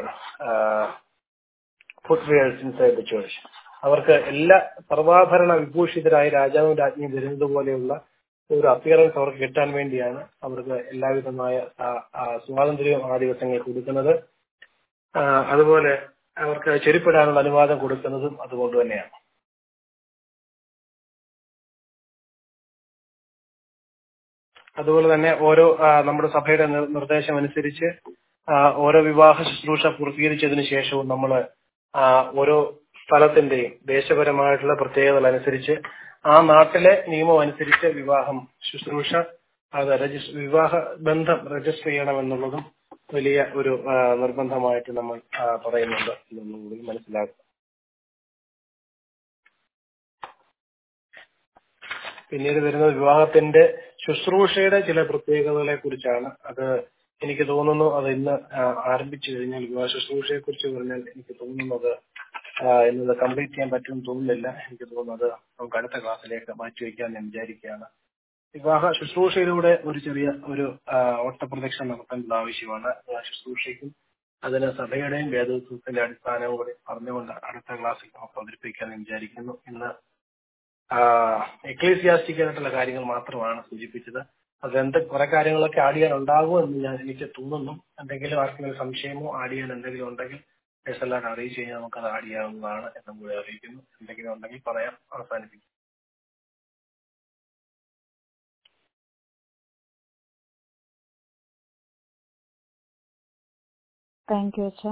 footwears inside the church അവർക്ക് എല്ലാ സർവാഭരണ വിഭൂഷിതരായ രാജാവും രാജ്ഞിയും വരുന്നത് പോലെയുള്ള ഒരു അപ്പിയറൻസ് അവർക്ക് കിട്ടാൻ വേണ്ടിയാണ് അവർക്ക് എല്ലാവിധമായ ആ, ആ, സ്വാതന്ത്ര്യവും ആ ദിവസങ്ങളിൽ കൊടുക്കുന്നത് ആ, അതുപോലെ അവർക്ക് ചെരിപ്പിടാനുള്ള അനുവാദം കൊടുക്കുന്നതും അതുകൊണ്ട് തന്നെയാണ് അതുപോലെ തന്നെ ഓരോ ആ, നമ്മുടെ സഭയുടെ നിർ- നിർദ്ദേശം അനുസരിച്ച് ആ, ഓരോ വിവാഹ ശുശ്രൂഷ പൂർത്തീകരിച്ചതിന് ശേഷവും നമ്മൾ ഓരോ സ്ഥലത്തിന്റെയും ദേശപരമായിട്ടുള്ള പ്രത്യേകതകൾ അനുസരിച്ച് ആ നാട്ടിലെ നിയമം അനുസരിച്ച് വിവാഹം ശുശ്രൂഷ അത് രജിസ് വിവാഹ ബന്ധം രജിസ്റ്റർ ചെയ്യണമെന്നുള്ളതും വലിയ ഒരു ആ, നിർബന്ധമായിട്ട് നമ്മൾ ആ, പറയുന്നുണ്ട് എന്നുള്ളത് കൂടി മനസ്സിലാക്കുക പിന്നീട് വരുന്നത് വിവാഹത്തിന്റെ ശുശ്രൂഷയുടെ ചില പ്രത്യേകതകളെ കുറിച്ചാണ് അത് എനിക്ക് തോന്നുന്നു അത് ഇന്ന് ആ, ആരംഭിച്ചു കഴിഞ്ഞാൽ വിവാഹ ശുശ്രൂഷയെ കുറിച്ച് പറഞ്ഞാൽ എനിക്ക് തോന്നുന്നത് ആ, ഇന്നത് കംപ്ലീറ്റ് ചെയ്യാൻ പറ്റുമെന്ന് തോന്നുന്നില്ല എനിക്ക് തോന്നുന്നത് നമുക്ക് അടുത്ത ക്ലാസ്സിലേക്ക് മാറ്റിവെക്കാൻ ഞാൻ വിചാരിക്കുകയാണ് വിവാഹ ശുശ്രൂഷയിലൂടെ ഒരു ചെറിയ ഒരു ആ, ഓട്ടപ്രദക്ഷിണം നടത്തേണ്ടത് ആവശ്യമാണ് വിവാഹ ശുശ്രൂഷയ്ക്കും അതിന് സഭയുടെയും വേദോത്സവത്തിന്റെ അടിസ്ഥാനവും കൂടി പറഞ്ഞുകൊണ്ട് അടുത്ത ക്ലാസ്സിൽ നമുക്ക് അവതരിപ്പിക്കാൻ ഞാൻ വിചാരിക്കുന്നു ഇന്ന് എക്ലീസിയാസ്റ്റിക്കായിട്ടുള്ള കാര്യങ്ങൾ മാത്രമാണ് സൂചിപ്പിച്ചത് അത് എന്ത് കുറെ കാര്യങ്ങളൊക്കെ ആഡ് ചെയ്യാൻ ഉണ്ടാകും എന്ന് ഞാൻ എനിക്ക് തോന്നുന്നു എന്തെങ്കിലും ആർക്കെങ്കിലും സംശയമോ ആഡ് ചെയ്യാൻ എന്തെങ്കിലും ഉണ്ടെങ്കിൽ എല്ലാം അറിയിച്ചു കഴിഞ്ഞാൽ നമുക്കത് ആഡ് ചെയ്യാവുന്നതാണ് എന്നും കൂടി അറിയിക്കുന്നു എന്തെങ്കിലും ഉണ്ടെങ്കിൽ പറയാം അവസാനിപ്പിക്കും താങ്ക് യു അച്ഛ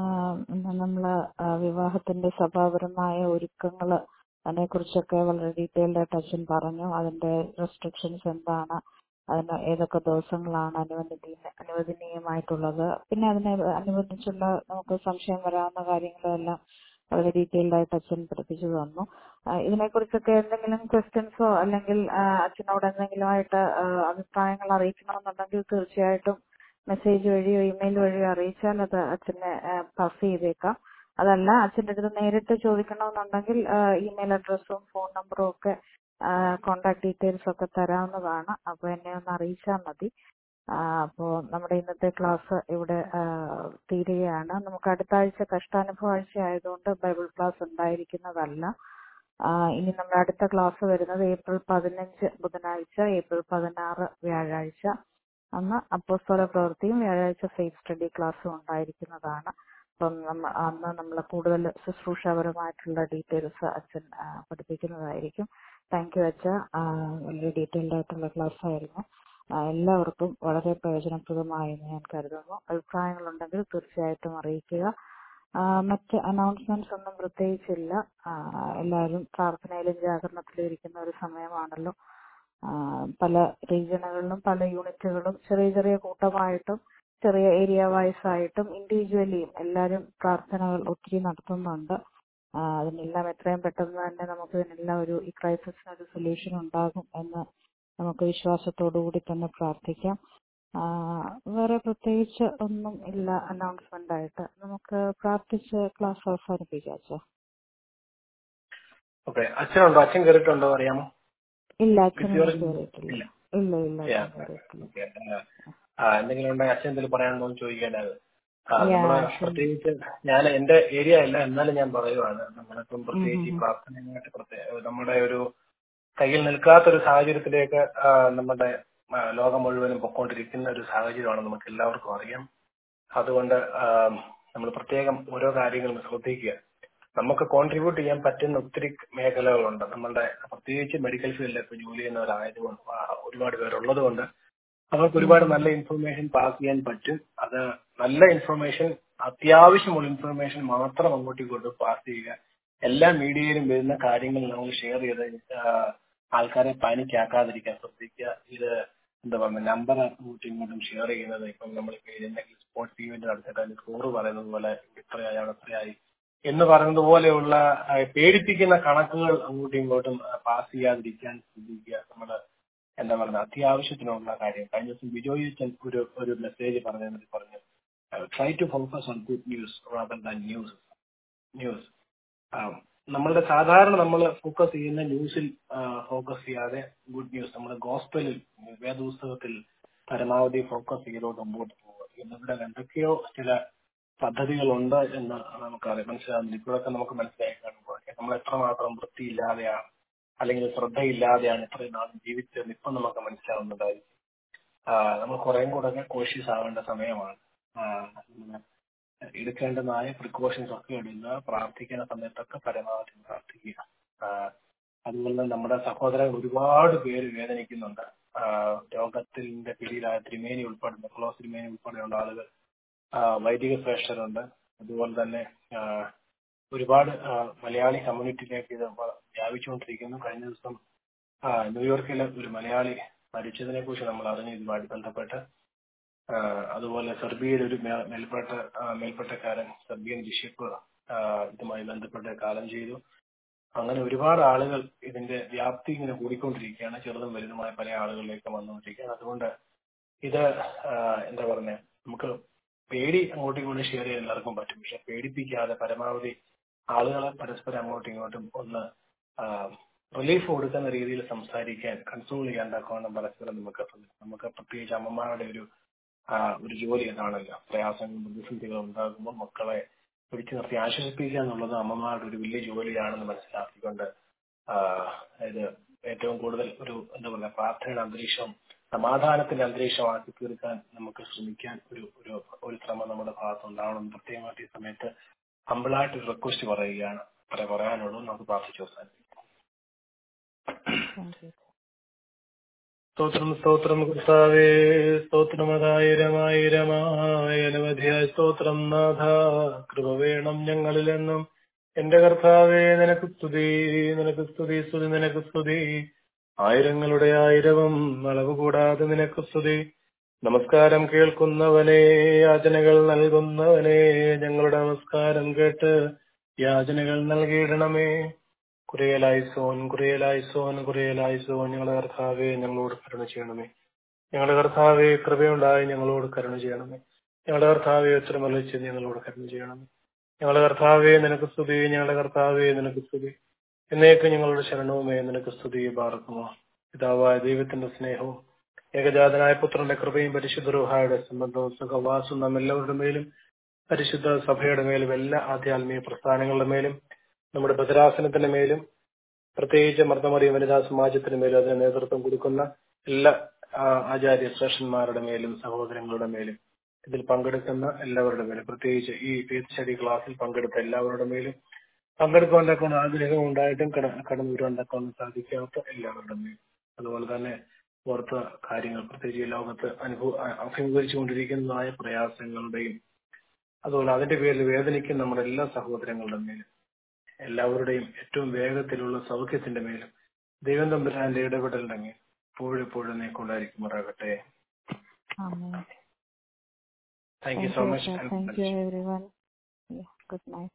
നമ്മൾ വിവാഹത്തിന്റെ സഭാപരമായ ഒരുക്കങ്ങൾ അതിനെക്കുറിച്ചൊക്കെ വളരെ ഡീറ്റെയിൽഡ് ആയിട്ട് അച്ഛൻ പറഞ്ഞു അതിന്റെ റെസ്ട്രിക്ഷൻസ് എന്താണ് അതിന് ഏതൊക്കെ ദിവസങ്ങളാണ് അനുവദനീയ അനുവദനീയമായിട്ടുള്ളത് പിന്നെ അതിനെ അനുബന്ധിച്ചുള്ള നമുക്ക് സംശയം വരാവുന്ന കാര്യങ്ങളെല്ലാം വളരെ ഡീറ്റെയിൽഡ് ആയിട്ട് അച്ഛൻ പഠിപ്പിച്ചു തന്നു ആ, ഇതിനെക്കുറിച്ചൊക്കെ എന്തെങ്കിലും ക്വസ്റ്റ്യൻസോ അല്ലെങ്കിൽ ആ, അച്ഛനോട് എന്തെങ്കിലും ആയിട്ട് ആ, അഭിപ്രായങ്ങൾ അറിയിക്കണമെന്നുണ്ടെങ്കിൽ തീർച്ചയായിട്ടും മെസ്സേജ് വഴിയോ ഇമെയിൽ വഴിയോ അറിയിച്ചാൽ അത് അച്ഛനെ പാസ് ചെയ്തേക്കാം അതല്ല അച്ഛൻ്റെ അടുത്ത് നേരിട്ട് ചോദിക്കണമെന്നുണ്ടെങ്കിൽ ഇമെയിൽ അഡ്രസ്സും ഫോൺ നമ്പറും ഒക്കെ കോണ്ടാക്ട് ഡീറ്റെയിൽസ് ഒക്കെ തരാവുന്നതാണ് അപ്പോൾ എന്നെ ഒന്ന് അറിയിച്ചാൽ മതി അപ്പോൾ നമ്മുടെ ഇന്നത്തെ ക്ലാസ് ഇവിടെ ആ, തീരുകയാണ് നമുക്ക് അടുത്ത ആഴ്ച കഷ്ടാനുഭവ ആഴ്ച ആയതുകൊണ്ട് ബൈബിൾ ക്ലാസ് ഉണ്ടായിരിക്കുന്നതല്ല ആ, ഇനി നമ്മുടെ അടുത്ത ക്ലാസ് വരുന്നത് ഏപ്രിൽ പതിനഞ്ച് ബുധനാഴ്ച ഏപ്രിൽ പതിനാറ് വ്യാഴാഴ്ച അന്ന് അപ്പോസ്തല പ്രവൃത്തിയും വ്യാഴാഴ്ച ഫെയ്ത്ത് സ്റ്റഡി ക്ലാസ്സും ഉണ്ടായിരിക്കുന്നതാണ് അപ്പം നമ്മ അന്ന് നമ്മൾ കൂടുതൽ ശുശ്രൂഷാപരമായിട്ടുള്ള ഡീറ്റെയിൽസ് അച്ഛൻ ആ, പഠിപ്പിക്കുന്നതായിരിക്കും താങ്ക് യു അച്ഛ ആ, വളരെ ഡീറ്റെയിൽഡ് ആയിട്ടുള്ള ക്ലാസ് ആയിരുന്നു ആ, എല്ലാവർക്കും വളരെ പ്രയോജനപ്രദമായെന്ന് ഞാൻ കരുതുന്നു അഭിപ്രായങ്ങളുണ്ടെങ്കിൽ തീർച്ചയായിട്ടും അറിയിക്കുക ആ, മറ്റ് അനൗൺസ്മെന്റ്സ് ഒന്നും പ്രത്യേകിച്ചില്ല ആ, എല്ലാവരും പ്രാർത്ഥനയിലും ജാഗരണത്തിലും ഇരിക്കുന്ന ഒരു സമയമാണല്ലോ ആ, പല റീജിയനുകളിലും പല യൂണിറ്റുകളും ചെറിയ ചെറിയ കൂട്ടമായിട്ടും ചെറിയ ഏരിയ വൈസ് ആയിട്ടും ഇൻഡിവിജ്വലിയും എല്ലാവരും പ്രാർത്ഥനകൾ ഒത്തിരി നടത്തുന്നുണ്ട് ആ, അതിനെല്ലാം എത്രയും പെട്ടെന്ന് തന്നെ നമുക്ക് ഇതിനെല്ലാം ഒരു ഈ ക്രൈസിസിന് ഒരു സൊല്യൂഷൻ ഉണ്ടാകും എന്ന് നമുക്ക് വിശ്വാസത്തോടു കൂടി തന്നെ പ്രാർത്ഥിക്കാം ആ, വേറെ പ്രത്യേകിച്ച് ഒന്നും ഇല്ല അനൗൺസ്മെന്റ് ആയിട്ട് നമുക്ക് പ്രാർത്ഥിച്ച് ക്ലാസ് അവസാനിപ്പിക്കാം അച്ഛാ ഓക്കെ അച്ഛനുണ്ടോ അച്ഛൻ കയറിയിട്ടുണ്ടോ അറിയാമോ ഇല്ല അച്ഛൻ With your- കയറിയിട്ടില്ല ഇല്ല. ഇല്ല ഇല്ല Yeah. അച്ഛൻ കയറിയിട്ടില്ല Okay. ആ, എന്തെങ്കിലും ഉണ്ടെങ്കിൽ അച്ഛൻ എന്തെങ്കിലും പറയാനുണ്ടോ എന്ന് ചോദിക്കേണ്ടത് ആ, Yeah, നമ്മള് അച്ഛൻ- പ്രത്യേകിച്ച് ഞാൻ എന്റെ ഏരിയ അല്ല എന്നാലും ഞാൻ പറയുവാണ് നമ്മളിപ്പം പ്രത്യേകിച്ച് ഈ ഉം ഉം. പ്രാർത്ഥനയായിട്ട് പ്രത്യേക നമ്മുടെ ഒരു കയ്യിൽ നിൽക്കാത്ത ഒരു സാഹചര്യത്തിലേക്ക് ആ, നമ്മുടെ ആ, ലോകം മുഴുവനും പൊക്കോണ്ടിരിക്കുന്ന ഒരു സാഹചര്യമാണ് നമുക്ക് എല്ലാവർക്കും അറിയാം അതുകൊണ്ട് നമ്മൾ പ്രത്യേകം ഓരോ കാര്യങ്ങളും ശ്രദ്ധിക്കുക നമുക്ക് കോൺട്രിബ്യൂട്ട് ചെയ്യാൻ പറ്റുന്ന ഒത്തിരി മേഖലകളുണ്ട് നമ്മളുടെ പ്രത്യേകിച്ച് മെഡിക്കൽ ഫീൽഡിലൊക്കെ ജോലി ചെയ്യുന്നവരായതുകൊണ്ട് ആ, ഒരുപാട് പേരുള്ളത് കൊണ്ട് അവർക്ക് ഒരുപാട് നല്ല ഇൻഫർമേഷൻ പാസ് ചെയ്യാൻ പറ്റും അത് നല്ല ഇൻഫർമേഷൻ അത്യാവശ്യമുള്ള ഇൻഫർമേഷൻ മാത്രം അങ്ങോട്ടും ഇങ്ങോട്ടും പാസ് ചെയ്യുക എല്ലാ മീഡിയയിലും വരുന്ന കാര്യങ്ങൾ നമ്മൾ ഷെയർ ചെയ്ത് ആ, ആൾക്കാരെ പാനിക്കാക്കാതിരിക്കാൻ ശ്രദ്ധിക്കുക ഇത് എന്താ പറയുക നമ്പർ അങ്ങോട്ടും ഇങ്ങോട്ടും ഷെയർ ചെയ്യുന്നത് ഇപ്പം നമ്മൾ എന്തെങ്കിലും സ്പോർട്സ് ഈവന്റ് നടത്തിയിട്ട് അതിന് സ്കോർ പറയുന്നത് പോലെ ഇത്രയായി അവിടെ ഇത്രയായി എന്ന് പറയുന്നത് പോലെയുള്ള ആ, പേടിപ്പിക്കുന്ന കണക്കുകൾ അങ്ങോട്ടും ഇങ്ങോട്ടും പാസ് ചെയ്യാതിരിക്കാൻ ശ്രദ്ധിക്കുക നമ്മള് എന്താ പറയുക അത്യാവശ്യത്തിനുള്ള കാര്യം കഴിഞ്ഞ ദിവസം ബിജോയ് അച്ഛൻ ഒരു ഒരു മെസ്സേജ് പറഞ്ഞതിൽ പറഞ്ഞു try to focus on good news rather than news news നമ്മളുടെ സാധാരണ നമ്മൾ ഫോക്കസ് ചെയ്യുന്ന ന്യൂസിൽ ഫോക്കസ് ചെയ്യാതെ ഗുഡ് ന്യൂസ് നമ്മുടെ ഗോസ്പലിൽ വേദപുസ്തകത്തിൽ പരമാവധി ഫോക്കസ് ചെയ്തോണ്ട് മുമ്പോട്ട് പോകുക എന്നിവിടെ എന്തൊക്കെയോ ചില പദ്ധതികളുണ്ട് എന്ന് നമുക്കറിയാം മനസ്സിലാകുന്നില്ല ഇപ്പോഴൊക്കെ നമുക്ക് മനസ്സിലായി കാണുമ്പോൾ നമ്മൾ എത്രമാത്രം വൃത്തിയില്ലാതെയാണ് അല്ലെങ്കിൽ ശ്രദ്ധയില്ലാതെയാണ് ഇത്രയും നാളും ജീവിച്ചതെന്ന് ഇപ്പം നമുക്ക് മനസ്സിലാവുന്നതായിരിക്കും ആ, നമ്മൾ കുറേം കൂടെ കോഷ്യസ് ആവേണ്ട സമയമാണ് ആ, നമ്മള് എടുക്കേണ്ടതായ പ്രിക്കോഷൻസ് ഒക്കെ എടുക്കുക പ്രാർത്ഥിക്കുന്ന സമയത്തൊക്കെ പരമാവധി പ്രാർത്ഥിക്കുക ആ, അതുപോലെ തന്നെ നമ്മുടെ സഹോദരൻ ഒരുപാട് പേര് വേദനിക്കുന്നുണ്ട് ആ, രോഗത്തിന്റെ പിടിയിലായ ത്രിമേനി ഉൾപ്പെടെ നെക്ലോസ് ത്രിമേനി ഉൾപ്പെടെയുള്ള ആളുകൾ ആ, വൈദിക ശ്രേഷ്ഠരുണ്ട് അതുപോലെ തന്നെ ആ, ഒരുപാട് ആ, മലയാളി കമ്മ്യൂണിറ്റിയിലേക്ക് ഇത് വ- വ്യാപിച്ചുകൊണ്ടിരിക്കുന്നു കഴിഞ്ഞ ദിവസം ആ, ന്യൂയോർക്കിലെ ഒരു മലയാളി മരിച്ചതിനെ കുറിച്ച് നമ്മൾ അറിഞ്ഞു ഇതുമായിട്ട് ബന്ധപ്പെട്ട് ആ, അതുപോലെ സെർബിയയിൽ ഒരു മേ- മേൽപ്പെട്ട ആ, മേൽപ്പെട്ടക്കാരൻ സെർബിയൻ ബിഷപ്പ് ആ, ഇതുമായി ബന്ധപ്പെട്ട് കാലം ചെയ്തു അങ്ങനെ ഒരുപാട് ആളുകൾ ഇതിന്റെ വ്യാപ്തി ഇങ്ങനെ കൂടിക്കൊണ്ടിരിക്കുകയാണ് ചെറുതും വലുതുമായ പല ആളുകളിലേക്ക് വന്നുകൊണ്ടിരിക്കുകയാണ് അതുകൊണ്ട് ഇത് ആ, എന്താ പറയുക നമുക്ക് പേടി അങ്ങോട്ടും ഇങ്ങോട്ടും ഷെയർ ചെയ്യാൻ എല്ലാവർക്കും പറ്റും പക്ഷെ പേടിപ്പിക്കാതെ പരമാവധി ആളുകളെ പരസ്പരം അങ്ങോട്ടും ഇങ്ങോട്ടും ഒന്ന് റിലീഫ് കൊടുക്കുന്ന രീതിയിൽ സംസാരിക്കാൻ കൺസോൾ ചെയ്യാൻ തക്കവണ്ണം പരസ്പരം നമുക്ക് ശ്രമിക്കാം. നമുക്ക് പ്രത്യേകിച്ച് അമ്മമാരുടെ ഒരു ആ, ഒരു ജോലി അതാണല്ലോ പ്രയാസങ്ങളും പ്രതിസന്ധികളും ഉണ്ടാകുമ്പോൾ മക്കളെ പിടിച്ചു നിർത്തി ആശ്വസിപ്പിക്കുക എന്നുള്ളത് അമ്മമാരുടെ ഒരു വലിയ ജോലിയാണെന്ന് മനസ്സിലാക്കിക്കൊണ്ട് ആ, ഇത് ഏറ്റവും കൂടുതൽ ഒരു എന്താ പറയുക പ്രാർത്ഥനയുടെ അന്തരീക്ഷം സമാധാനത്തിന്റെ അന്തരീക്ഷമാക്കി തീർക്കാൻ നമുക്ക് ശ്രമിക്കാൻ ഒരു ഒരു ഒരു ശ്രമം നമ്മുടെ ഭാഗത്ത് ഉണ്ടാവണം പ്രത്യേകമായിട്ട് ഈ സമയത്ത് ഹമ്പിളായിട്ട് ഒരു റിക്വസ്റ്റ് പറയുകയാണ് അത്ര പറയാനുള്ളൂ നമുക്ക് പ്രാർത്ഥിച്ചു അവസാനിപ്പിക്കാം താങ്ക് യു സ്തോത്രം സ്തോത്രം കർത്താവേ സ്തോത്രമതായിരമായിരമായ അനവധിയായ സ്തോത്രം നാഥ കൃപ വേണം ഞങ്ങളിലെന്നും എന്റെ കർത്താവേ നിനക്ക് സ്തുതി നിനക്ക് സ്തുതി സ്തുതി നിനക്ക് സ്തുതി ആയിരങ്ങളുടെ ആയിരവും അളവ് കൂടാതെ നിനക്ക് സ്തുതി നമസ്കാരം കേൾക്കുന്നവനെ യാചനകൾ നൽകുന്നവനെ ഞങ്ങളുടെ നമസ്കാരം കേട്ട് യാചനകൾ നൽകിയിടണമേ കുറിയലായി സോൻ കുറിയലായി സോൻ കുറിയലായി സോൻ ഞങ്ങളുടെ കർത്താവെ ഞങ്ങളോട് കരുണ ചെയ്യണമേ ഞങ്ങളുടെ കർത്താവെ കൃപയുണ്ടായി ഞങ്ങളോട് കരുണ ചെയ്യണമേ ഞങ്ങളുടെ കർത്താവെ ഉത്തരമറിയിച്ച് ഞങ്ങളോട് കരുണ ചെയ്യണമേ ഞങ്ങളുടെ കർത്താവെ നിനക്ക് സ്തുതി ഞങ്ങളുടെ കർത്താവെ നിനക്ക് സ്തുതി എന്നേക്ക് ഞങ്ങളുടെ ശരണവുമേ നിനക്ക് സ്തുതി പാർക്കുമോ പിതാവായ ദൈവത്തിന്റെ സ്നേഹവും ഏകജാതനായ പുത്രന്റെ കൃപയും പരിശുദ്ധ റുഹായുടെ സംബന്ധവും സുഖവാസും നാം എല്ലാവരുടെ മേലും പരിശുദ്ധ സഭയുടെ മേലും എല്ലാ ആധ്യാത്മിക പ്രസ്ഥാനങ്ങളുടെ മേലും നമ്മുടെ ഭദ്രാസനത്തിന്റെ മേലും പ്രത്യേകിച്ച് മർദ്ദമറിയ വനിതാ സമാജത്തിന് മേലും അതിന് നേതൃത്വം കൊടുക്കുന്ന എല്ലാ ആ, ആചാര്യ ശ്രേഷ്ഠന്മാരുടെ മേലും സഹോദരങ്ങളുടെ മേലും ഇതിൽ പങ്കെടുക്കുന്ന എല്ലാവരുടെ മേലും പ്രത്യേകിച്ച് ഈ ഫേത്ത് സ്റ്റഡി ക്ലാസ്സിൽ പങ്കെടുത്ത എല്ലാവരുടെ മേലും പങ്കെടുക്കാൻ തക്കവണ്ണം ആഗ്രഹം ഉണ്ടായിട്ടും കട കടന്നു വരുവാൻ തക്കവണ്ണം സാധിക്കാത്ത എല്ലാവരുടെ മേലും അതുപോലെ തന്നെ ഓർത്ത കാര്യങ്ങൾ പ്രത്യേകിച്ച് ഈ ലോകത്ത് അനുഭവ അഭിമുഖീകരിച്ചുകൊണ്ടിരിക്കുന്നതായ പ്രയാസങ്ങളുടെയും അതുപോലെ അതിന്റെ പേരിൽ വേദനിക്കുന്ന നമ്മുടെ എല്ലാ സഹോദരങ്ങളുടെ മേലും എല്ലാവരുടെയും ഏറ്റവും വേഗത്തിലുള്ള സൗഖ്യത്തിന്റെ മേലും ദൈവം തമ്പുരാന്റെ ഇടപെടലിന്റെ മേൽ എപ്പോഴും എപ്പോഴും നീക്കൊണ്ടായിരിക്കുമാറാകട്ടെ ആമേൻ thank you thank so you much thank you everyone good night